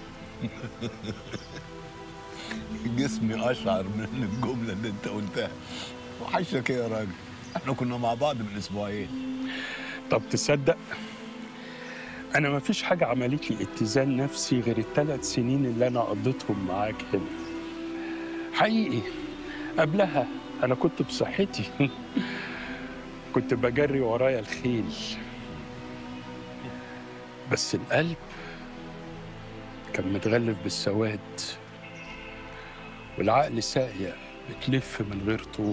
جسمي اشعر من الجمله اللي انت قلتها وحشك ايه يا راجل احنا كنا مع بعض من اسبوعين طب تصدق انا ما فيش حاجه عملت لي اتزان نفسي غير الثلاث سنين اللي انا قضيتهم معاك هنا حقيقي قبلها انا كنت بصحتي كنت بجري ورايا الخيل بس القلب كان متغلف بالسواد والعقل ساقية بتلف من غير طور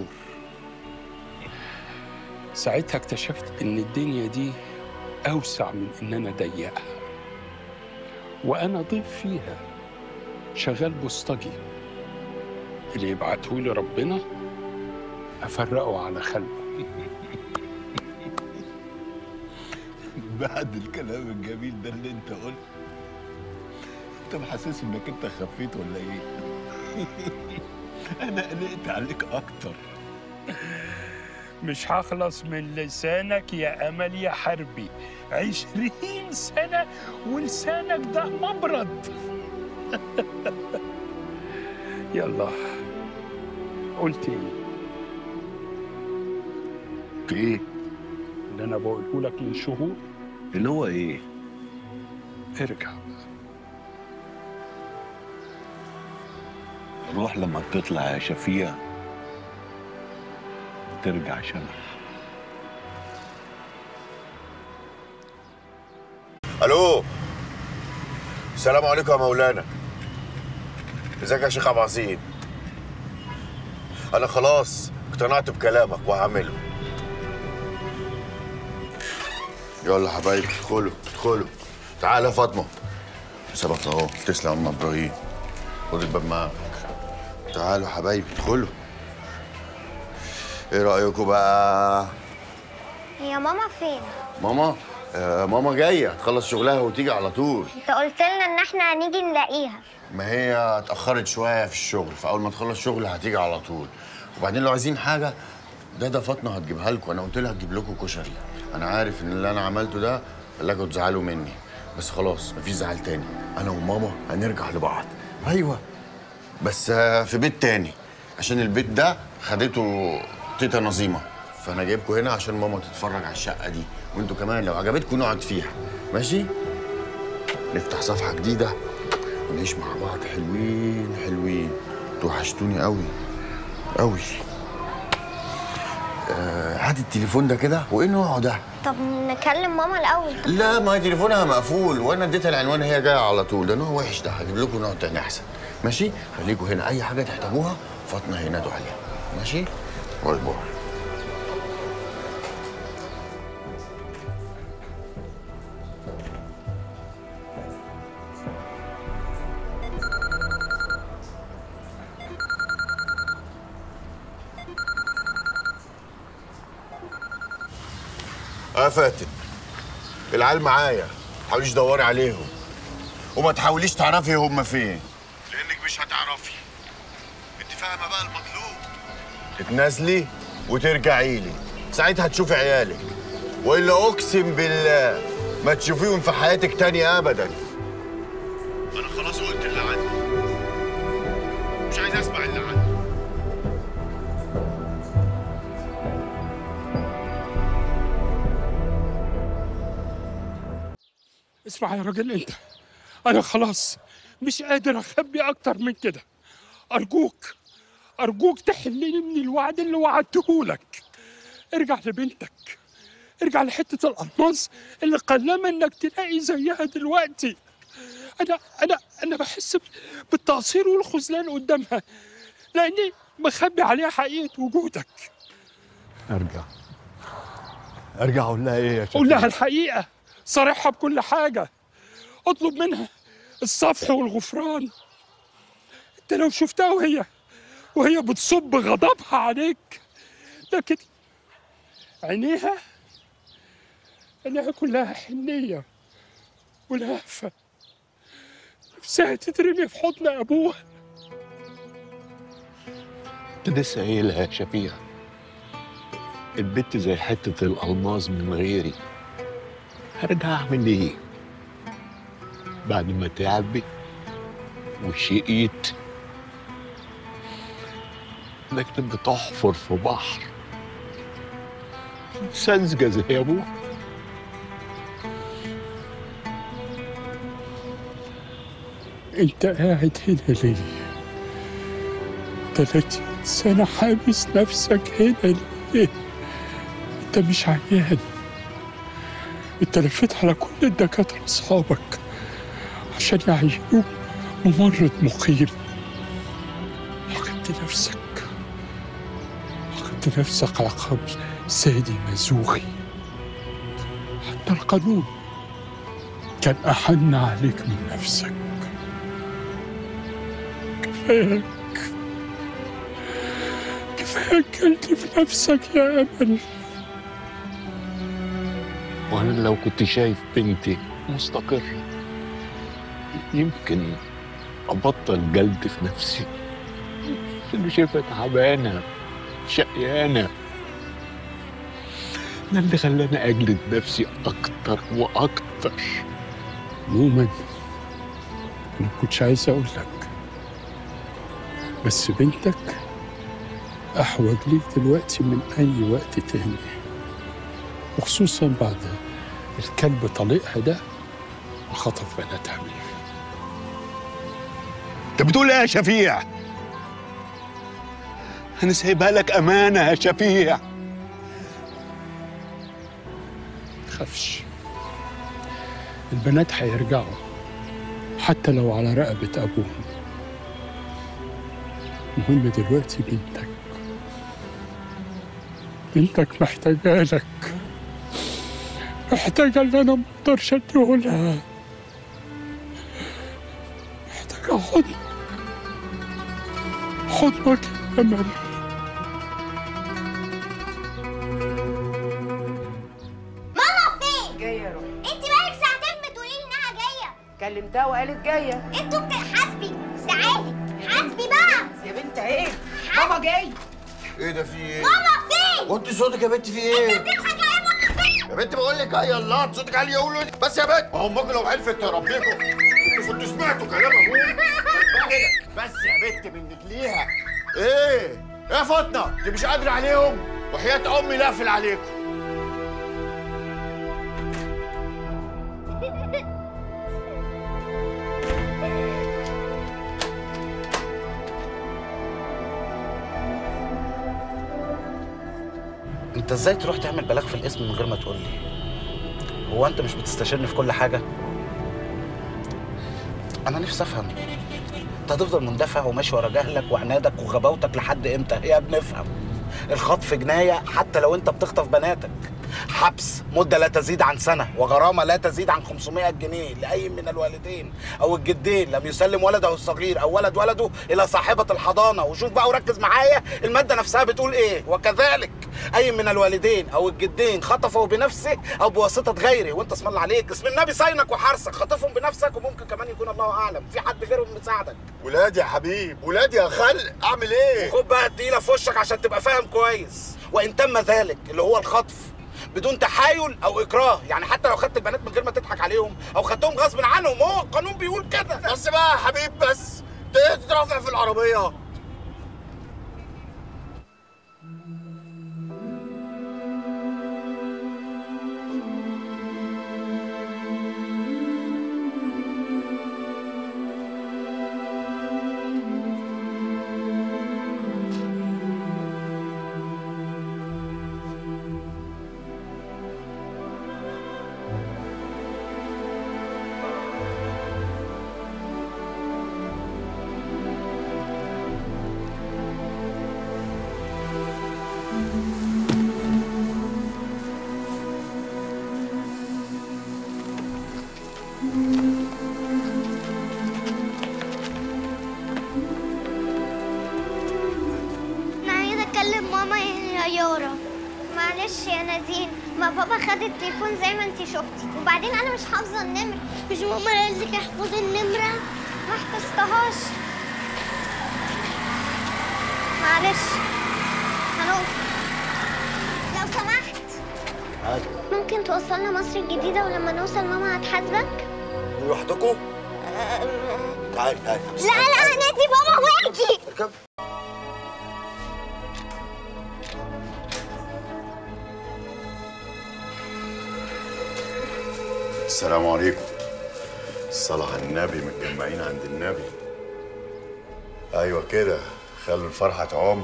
ساعتها اكتشفت ان الدنيا دي اوسع من ان انا ضيقها وانا ضيف فيها شغال بوسطجي اللي يبعتهولي ربنا افرقه على خلقه بعد الكلام الجميل ده اللي انت قلت انت محسس انك انت خفيت ولا ايه انا قلقت عليك اكتر مش هخلص من لسانك يا امل يا حربي عشرين سنة ولسانك ده مبرد يلا قلت ايه ايه اللي انا بقوله لك من شهور اللي هو ايه ارجع روح لما تطلع يا شفيع ترجع شمع الو السلام عليكم يا مولانا ازيك يا شيخ عبد العزيز انا خلاص اقتنعت بكلامك وهعمله يلا حبايبي ادخلوا ادخلوا تعالى يا فاطمه سبق اهو تسلم ام ابراهيم خد الباب معاك تعالوا حبايبي ادخلوا ايه رايكم بقى هي ماما فين ماما آه ماما جايه تخلص شغلها وتيجي على طول انت قلت لنا ان احنا هنيجي نلاقيها ما هي اتأخرت شوية في الشغل فأول ما تخلص شغل هتيجي على طول وبعدين لو عايزين حاجة ده ده فاطمة هتجيبها لكم أنا قلت لها هتجيب لكم كشري أنا عارف إن اللي أنا عملته ده خلاكم تزعلوا مني بس خلاص مفيش زعل تاني أنا وماما هنرجع لبعض أيوه بس آه، في بيت تاني عشان البيت ده خدته تيتا نظيمة فأنا جايبكم هنا عشان ماما تتفرج على الشقة دي وانتوا كمان لو عجبتكم نقعد فيها ماشي؟ نفتح صفحة جديدة ونعيش مع بعض حلوين حلوين توحشتوني قوي قوي آه هات التليفون ده كده وايه نوعه ده طب نكلم ماما الاول لا ما هي تليفونها مقفول وانا اديتها العنوان هي جايه على طول ده نوع وحش ده هجيب لكم نوع تاني احسن ماشي خليكم هنا اي حاجه تحتاجوها فاطمه هينادوا عليها ماشي باي باي اه فاتن العيال معايا ما تحاوليش تدوري عليهم وما تحاوليش تعرفي هم فين لانك مش هتعرفي انت فاهمه بقى المطلوب تتنازلي وترجعي لي ساعتها تشوفي عيالك والا اقسم بالله ما تشوفيهم في حياتك تاني ابدا انا خلاص قلت اللي عندي مش عايز اسمع اللي عندي اسمع يا راجل انت انا خلاص مش قادر اخبي اكتر من كده ارجوك ارجوك تحلني من الوعد اللي وعدته لك ارجع لبنتك ارجع لحته الالماس اللي قلما انك تلاقي زيها دلوقتي انا انا انا بحس بالتقصير والخذلان قدامها لاني مخبي عليها حقيقه وجودك ارجع ارجع اقول لها ايه يا شفيع قول لها الحقيقه صارحها بكل حاجه اطلب منها الصفح والغفران انت لو شفتها وهي وهي بتصب غضبها عليك لكن عينيها عينيها كلها حنيه ولهفه نفسها تترمي في حضن ابوها انت لسه قايلها يا شفيع البت زي حتة الألماظ من غيري هرجع أعمل إيه؟ بعد ما تعبت وشقيت لكن بتحفر في بحر ساذجة زي أبوها انت قاعد هنا ليه 30 سنة حابس نفسك هنا ليه انت مش عيان انت لفيت على كل الدكاترة اصحابك عشان يعينوك ممرض مقيم حكمت نفسك حكمت نفسك على قبر سيدي مزوغي حتى القانون كان أحن عليك من نفسك كفاية كفاية كلت في نفسك يا أمل وأنا لو كنت شايف بنتي مستقرة يمكن أبطل جلد في نفسي بس أنا شايفها تعبانة شقيانة ده اللي خلاني أجلد نفسي أكتر وأكتر عموما ما كنتش عايز أقول لك بس بنتك أحوج ليك دلوقتي من أي وقت تاني وخصوصا بعد الكلب طليقها ده وخطف بنات أمير انت بتقول ايه يا شفيع انا سايبها لك امانه يا شفيع تخافش البنات هيرجعوا حتى لو على رقبة أبوهم المهم دلوقتي بنتك بنتك محتاجة لك محتاجة اللي أنا مقدرش أديهولها محتاجة حضن حضنك يا أمل ماما فين؟ جايه يا روح انت بقالك ساعتين بتقولي لي انها جايه كلمتها وقالت جايه انتوا بت- حاسبي تعالي حاسبي بقى يا بنت ايه بابا جاي ايه ده في ايه؟ ماما فين؟ وطي صوتك يا بنت في ايه؟ بتضحك يا ماما فين؟ يا بنت بقول لك اي الله صوتك عالي قولوا لي بس يا بنت ما هو امك لو عرفت تربيكم كنتوا كنتوا سمعتوا كلام ابوك بس يا بنت منك ليها ايه؟ ايه يا فاطمه انت مش قادره عليهم وحياه امي لاقفل عليكم انت ازاي تروح تعمل بلاغ في الاسم من غير ما تقول لي هو انت مش بتستشيرني في كل حاجه انا نفسي افهم انت هتفضل مندفع وماشي ورا جهلك وعنادك وغباوتك لحد امتى يا ابني افهم الخطف جنايه حتى لو انت بتخطف بناتك حبس مدة لا تزيد عن سنة وغرامة لا تزيد عن 500 جنيه لأي من الوالدين أو الجدين لم يسلم ولده الصغير أو ولد ولده إلى صاحبة الحضانة وشوف بقى وركز معايا المادة نفسها بتقول إيه وكذلك أي من الوالدين أو الجدين خطفه بنفسه أو بواسطة غيره وأنت اسم الله عليك اسم النبي صينك وحرسك خطفهم بنفسك وممكن كمان يكون الله أعلم في حد غيرهم مساعدك ولادي يا حبيب ولادي يا خلق اعمل ايه؟ خد بقى التقيلة في وشك عشان تبقى فاهم كويس وإن تم ذلك اللي هو الخطف بدون تحايل او اكراه يعني حتى لو خدت البنات من غير ما تضحك عليهم او خدتهم غصب عنهم هو القانون بيقول كده بس بقى يا حبيب بس انت ايه تترافع في العربيه؟ انا عايزه اكلم ماما يا يارا معلش يا نادين ما بابا خد التليفون زي ما انتي شفتي وبعدين انا مش حافظه النمره مش ماما قالت لك احفظي النمره ما حفظتهاش معلش هنوصل لو سمحت ممكن توصلنا مصر الجديدة ولما نوصل ماما هتحاسبك؟ لوحدكم؟ تعالي تعالي لا لا هنادي ماما واجي اركب السلام عليكم الصلاة على النبي متجمعين عند النبي ايوه كده خلوا الفرحة تعم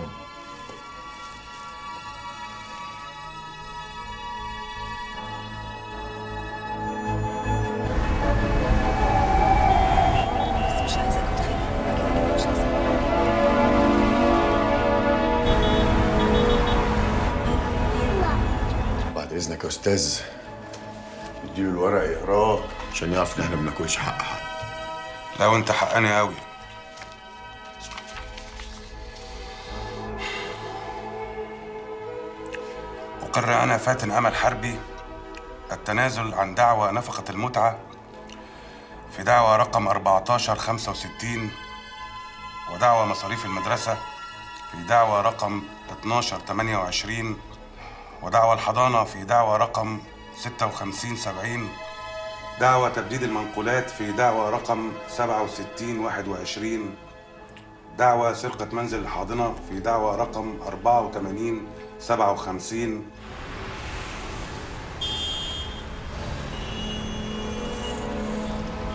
بس مش عايزاكوا تخافوا انا كده كده مش هسيبكم بعد اذنك يا استاذ اديله الورق يقراه عشان يعرف ان احنا ما بناكلش حق حد لا وانت حقاني قوي أقر أنا فاتن أمل حربي التنازل عن دعوى نفقة المتعة في دعوى رقم 1465 ودعوى مصاريف المدرسة في دعوى رقم 1228 ودعوى الحضانة في دعوى رقم 5670 دعوى تبديد المنقولات في دعوى رقم 6721 دعوى سرقة منزل الحاضنة في دعوى رقم 84 57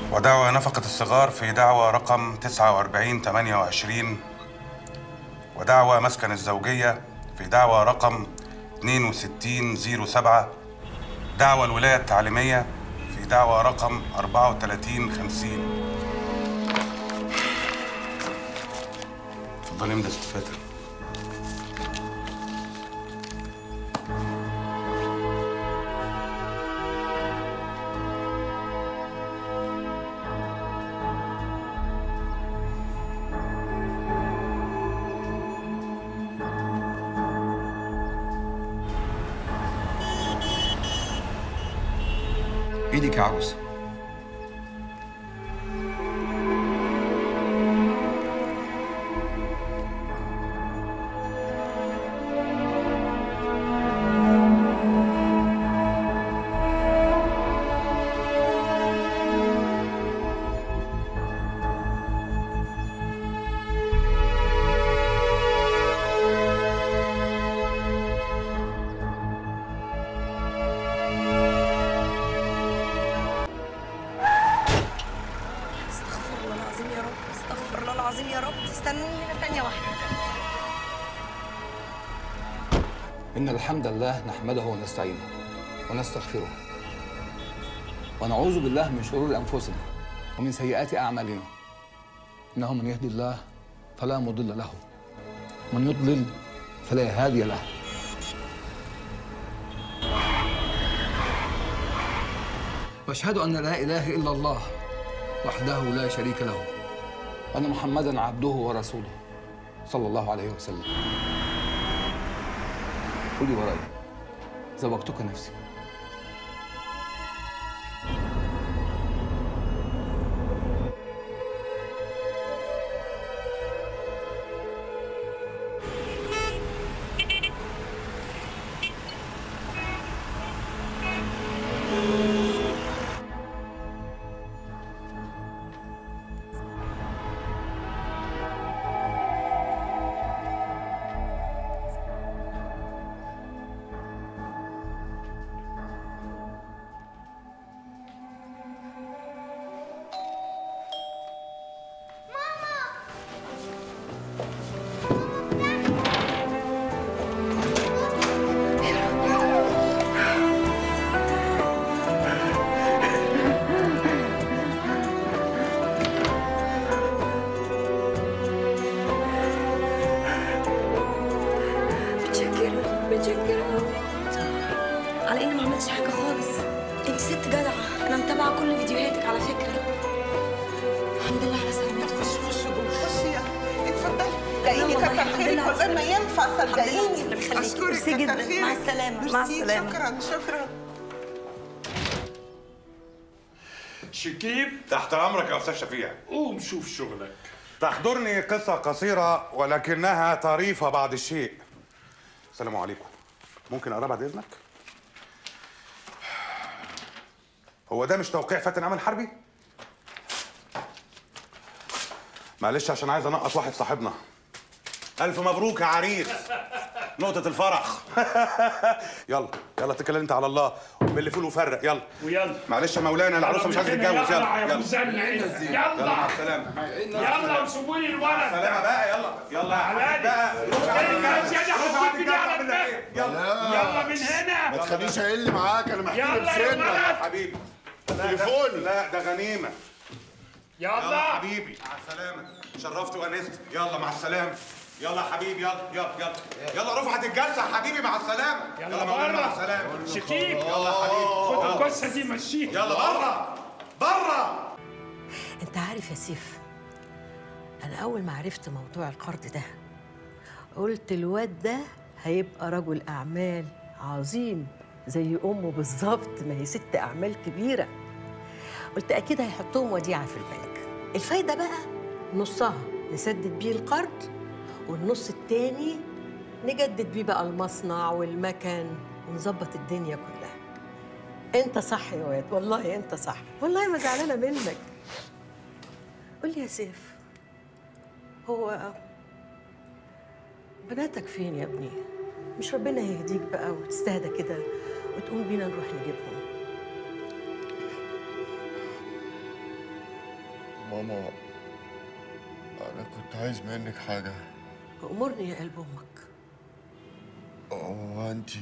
ودعوى نفقة الصغار في دعوى رقم 4928 ودعوى مسكن الزوجية في دعوى رقم 6207 دعوى الولاية التعليمية في دعوى رقم 3450 اتفضلي امضي يا ست فاتن ايدك يا عروسه استغفر الله العظيم يا رب استغفر الله العظيم يا رب استنوني هنا ثانية واحدة إن الحمد لله نحمده ونستعينه ونستغفره ونعوذ بالله من شرور أنفسنا ومن سيئات أعمالنا إنه من يهدي الله فلا مضل له ومن يضلل فلا هادي له واشهد ان لا اله الا الله وحده لا شريك له وان محمدا عبده ورسوله صلى الله عليه وسلم قولي وراي زوجتك نفسي متشكرة متشكرة أوي على إني ما عملتش حاجة خالص أنت ست جدعة أنا متابعة كل فيديوهاتك على فكرة الحمد لله على سلامتك خش خش جوه خشي يا اتفضلي لاقيني كتر خيرك والله ما ينفع صدقيني اشكرك ميرسي جدا. كتر خيرك مع السلامة. مع ميرسي، السلامة. شكرا شكرا شكيب تحت امرك يا استاذ شفيع قوم شوف شغلك تحضرني قصة قصيرة ولكنها طريفة بعض الشيء السلام عليكم ممكن اقرا بعد اذنك هو ده مش توقيع فاتن عمل حربي معلش عشان عايز انقط واحد صاحبنا الف مبروك يا عريس نقطة الفرح يلا يلا اتكل انت على الله باللي فول وفرق يلا ويلا معلش يا مولانا العروسه مش عايزه تتجوز يلا يا يلا ابو زلمه يلا يلا مع السلامة يلا وسيبوا لي الولد سلامة بقى يلا يلا يا حبيبي تعالى. بقى ارجع زيادة حط ايدي على دماغك. يلا يلا من هنا ما تخلينيش اقل معاك انا محتاج يلا يا بسنة ولد. حبيبي تليفون لا ده غنيمة يلا يلا حبيبي مع السلامة شرفت وانست يلا مع السلامة يلا يا حبيبي يلا يلا يلا يلا رفعت الجلسة يا حبيبي مع السلامة يلا مولانا مع بره. السلامة شكيب يلا يا حبيبي خد يلا. الجثه دي مشيها يلا بره بره انت عارف يا سيف انا اول ما عرفت موضوع القرض ده قلت الواد ده هيبقى رجل اعمال عظيم زي امه بالظبط ما هي ست اعمال كبيره قلت اكيد هيحطهم وديعه في البنك الفايده بقى نصها نسدد بيه القرض والنص التاني نجدد بيه بقى المصنع والمكن ونظبط الدنيا كلها انت صح يا واد والله انت صح والله ما زعلانه منك قول لي يا سيف هو بناتك فين يا ابني مش ربنا يهديك بقى وتستهدى كده وتقوم بينا نروح نجيبهم ماما انا كنت عايز منك حاجه أمرني يا قلب أمك هو انت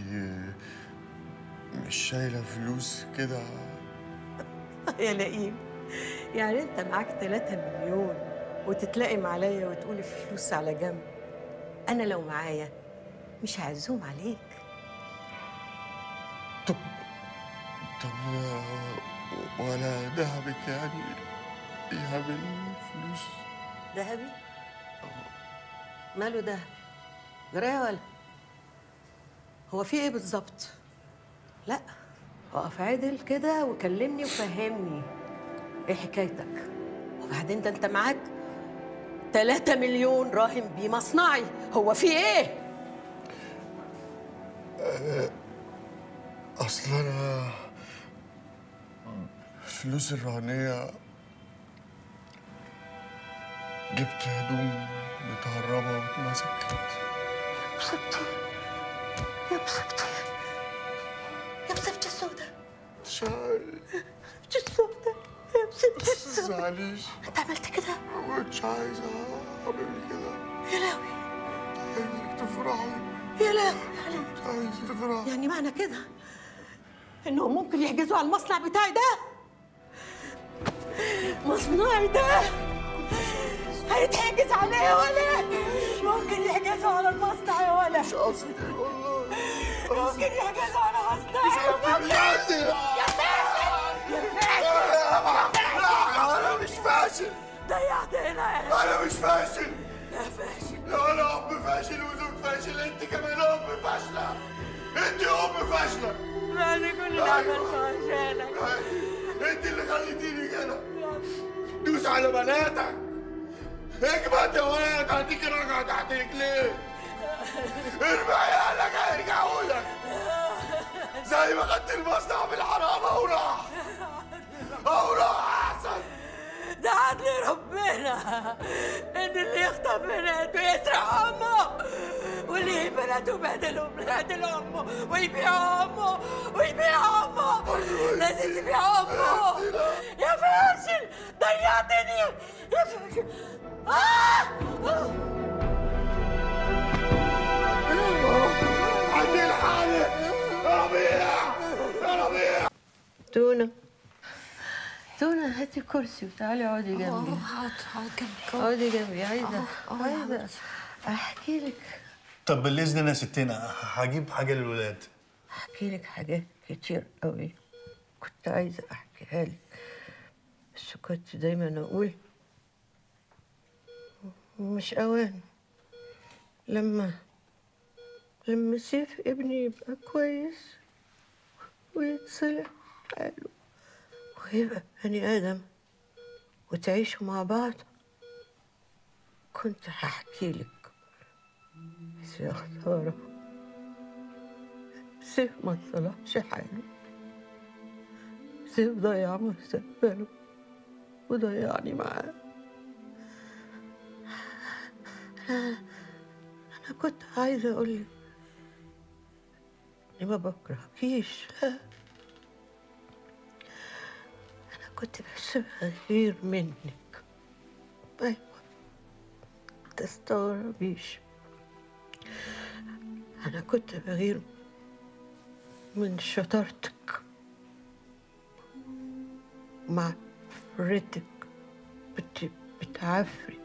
مش شايله فلوس كده يا لئيم يعني أنت معاك 3 مليون وتتلائم عليا وتقولي فلوس على جنب أنا لو معايا مش هعزوم عليك طب آه، ولا ذهبك يعني يهب الفلوس ذهبي ماله ده جرايه ولا هو في ايه بالظبط لا اقف عدل كده وكلمني وفهمني ايه حكايتك وبعدين ده انت معاك 3 مليون راهن بمصنعي هو في ايه آه، اصل انا فلوس الرهنية جبت هدوم متهربة واتمسكت مصيبتي يا مصيبتي يا مصيبتي السوداء شال مصيبتي السوداء يا مصيبتي السوداء تزعليش انت عملت كده ما كنتش عايزة اعمل كده يا لهوي عايزك تفرحي يا لهوي عليك عايزك تفرحي يعني معنى كده انهم ممكن يحجزوا على المصنع بتاعي ده مصنعي ده هيتحجز عليه يا ولا ممكن يحجزوا على المصنع يا ولا مش قصدي والله ممكن يحجزوا على مصنع مش قصدي مش قصدي يا فاشل يا فاشل لا انا مش فاشل ضيعت هنا انا مش فاشل يا فاشل لا انا اب فاشل وزوج فاشل انت كمان ام فاشله انت ام فاشله بعد كل اللي عملته عشانك انت اللي خليتيني كده دوس على بناتك اكبت يا ولد هديك رجعه تحت رجليك ارمي عيالك هيرجعوا لك زي ما خدت المصنع بالحرام اهو راح اهو راح احسن ده عدل ربنا ان اللي يخطف بناته يسرق امه واللي يهين بناته يبهدلهم يبهدل امه ويبيع امه ويبيع امه لازم تبيع امه يا فاشل ضيعتني يا فاشل آه! آه! عندي الحالة يا ربيع يا ربيع تونة تونة هاتي كرسي وتعالي اقعدي جنبي حاضر حاضر جنبك اقعدي جنبي عايزة عايزة احكي لك طب بالاذن يا ستنا هجيب حاجه للولاد احكي لك حاجات كتير قوي كنت عايزة احكيها لك بس كنت دايما اقول مش اوان لما لما سيف ابني يبقى كويس ويتصلح حاله ويبقى بني آدم وتعيشوا مع بعض كنت هحكي لك بس يا خسارة سيف ما تصلحش حاله سيف ضيع مستقبله وضيعني معاه أنا أنا كنت عايزة أقول لك إني ما بكرهكيش لا أنا كنت بس بغير منك أيوة تستغربيش أنا كنت بغير من شطارتك مع فرتك بت... بتعفري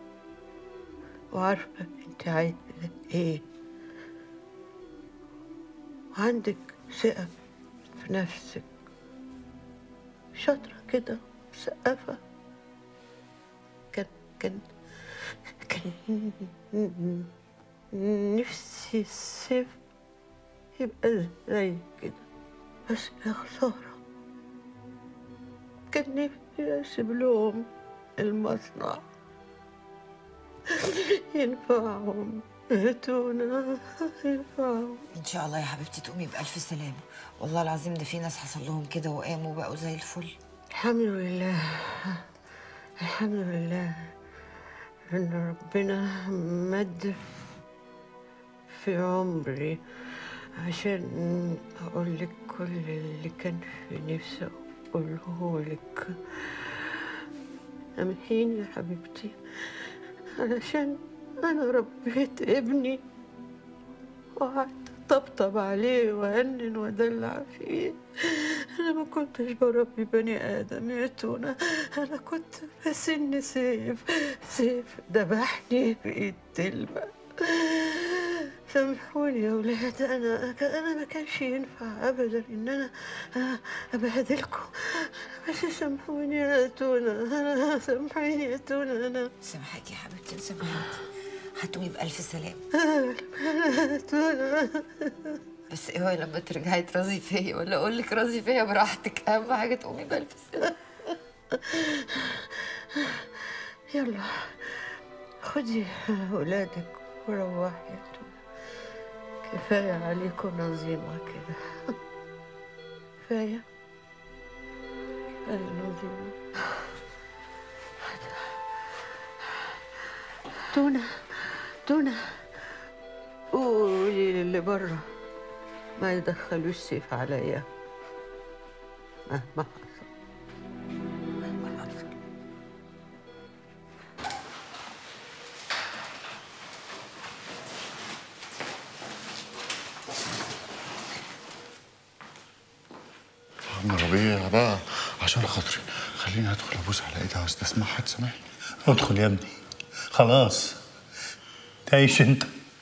وعارفة انت عايزة ايه وعندك ثقة في نفسك شاطرة كده مسقفة كان كان كان نفسي السيف يبقى زي كده بس يا خسارة كان نفسي أسيب لهم المصنع ينفعهم هاتونا ينفعهم ان شاء الله يا حبيبتي تقومي بالف سلامه والله العظيم ده في ناس حصل لهم كده وقاموا بقوا زي الفل الحمد لله الحمد لله ان ربنا مد في عمري عشان اقول لك كل اللي كان في نفسي اقوله لك سامحيني يا حبيبتي علشان أنا ربيت ابني وقعدت طبطب عليه وأنن وأدلع فيه أنا ما كنتش بربي بني آدم يا تونة أنا كنت بسن سيف سيف ذبحني بإيد تلبة سامحوني يا ولاد أنا أنا ما كانش ينفع أبدا إن أنا أبهدلكم بس سامحوني يا تونة أنا سامحيني يا تونة أنا سامحك يا حبيبتي سامحك هتقومي بألف سلام تونة بس اوعي لما ترجعي ترازي فيا ولا اقول لك رازي فيا براحتك اهم حاجه تقومي بألف سلام يلا خدي ولادك وروحي يا تونة كفاية عليكم نظيمة كده كفاية كفاية نظيمة تونة تونة قولي للي بره ما يدخلوش سيف عليا مهما حصل مهما حصل عم ربيع بقى عشان خاطري خليني ادخل ابوس على ايدها واستسمعها تسامحني ادخل يا ابني خلاص تعيش انت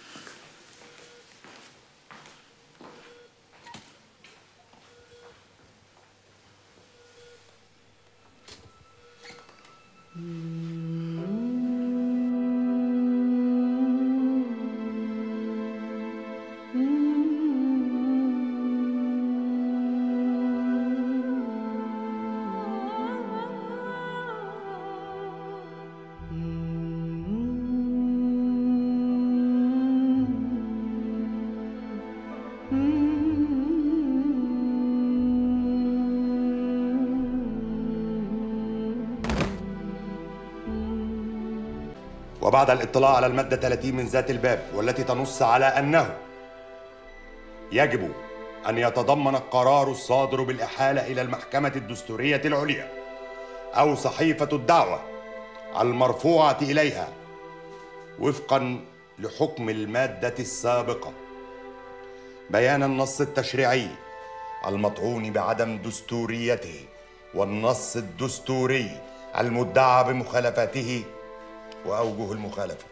وبعد الاطلاع على المادة 30 من ذات الباب والتي تنص على أنه يجب أن يتضمن القرار الصادر بالإحالة إلى المحكمة الدستورية العليا أو صحيفة الدعوة المرفوعة إليها وفقا لحكم المادة السابقة بيان النص التشريعي المطعون بعدم دستوريته والنص الدستوري المدعى بمخالفته وأوجه المخالفة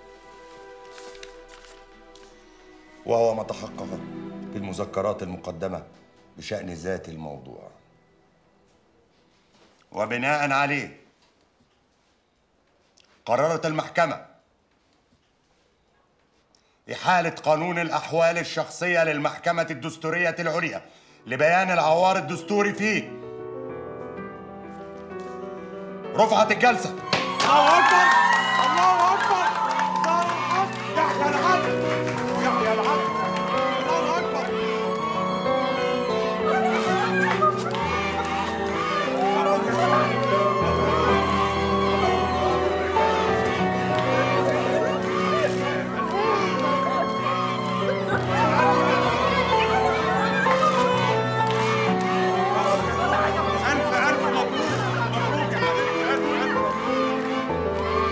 وهو ما تحقق في المذكرات المقدمة بشأن ذات الموضوع وبناء عليه قررت المحكمة إحالة قانون الأحوال الشخصية للمحكمة الدستورية العليا لبيان العوار الدستوري فيه رفعت الجلسة الله اكبر الله اكبر الله اكبر يحيى العدل يحيى العدل الله اكبر ألف ألف مبروك مبروك يا حبيبتي ألف ألف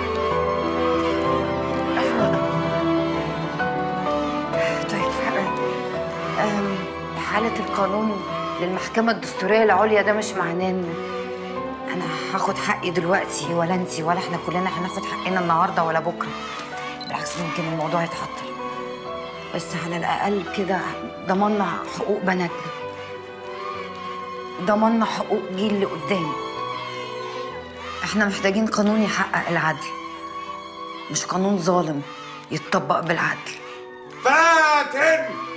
طيب أم، إحالة القانون للمحكمة الدستورية العليا ده مش معناه إن أنا هاخد حقي دلوقتي ولا أنتي ولا إحنا كلنا هناخد حقنا النهاردة ولا بكرة بالعكس ممكن الموضوع يتحطر بس على الأقل كده ضمننا حقوق بناتنا ضمننا حقوق جيل اللي قدام احنا محتاجين قانون يحقق العدل مش قانون ظالم يتطبق بالعدل فاتن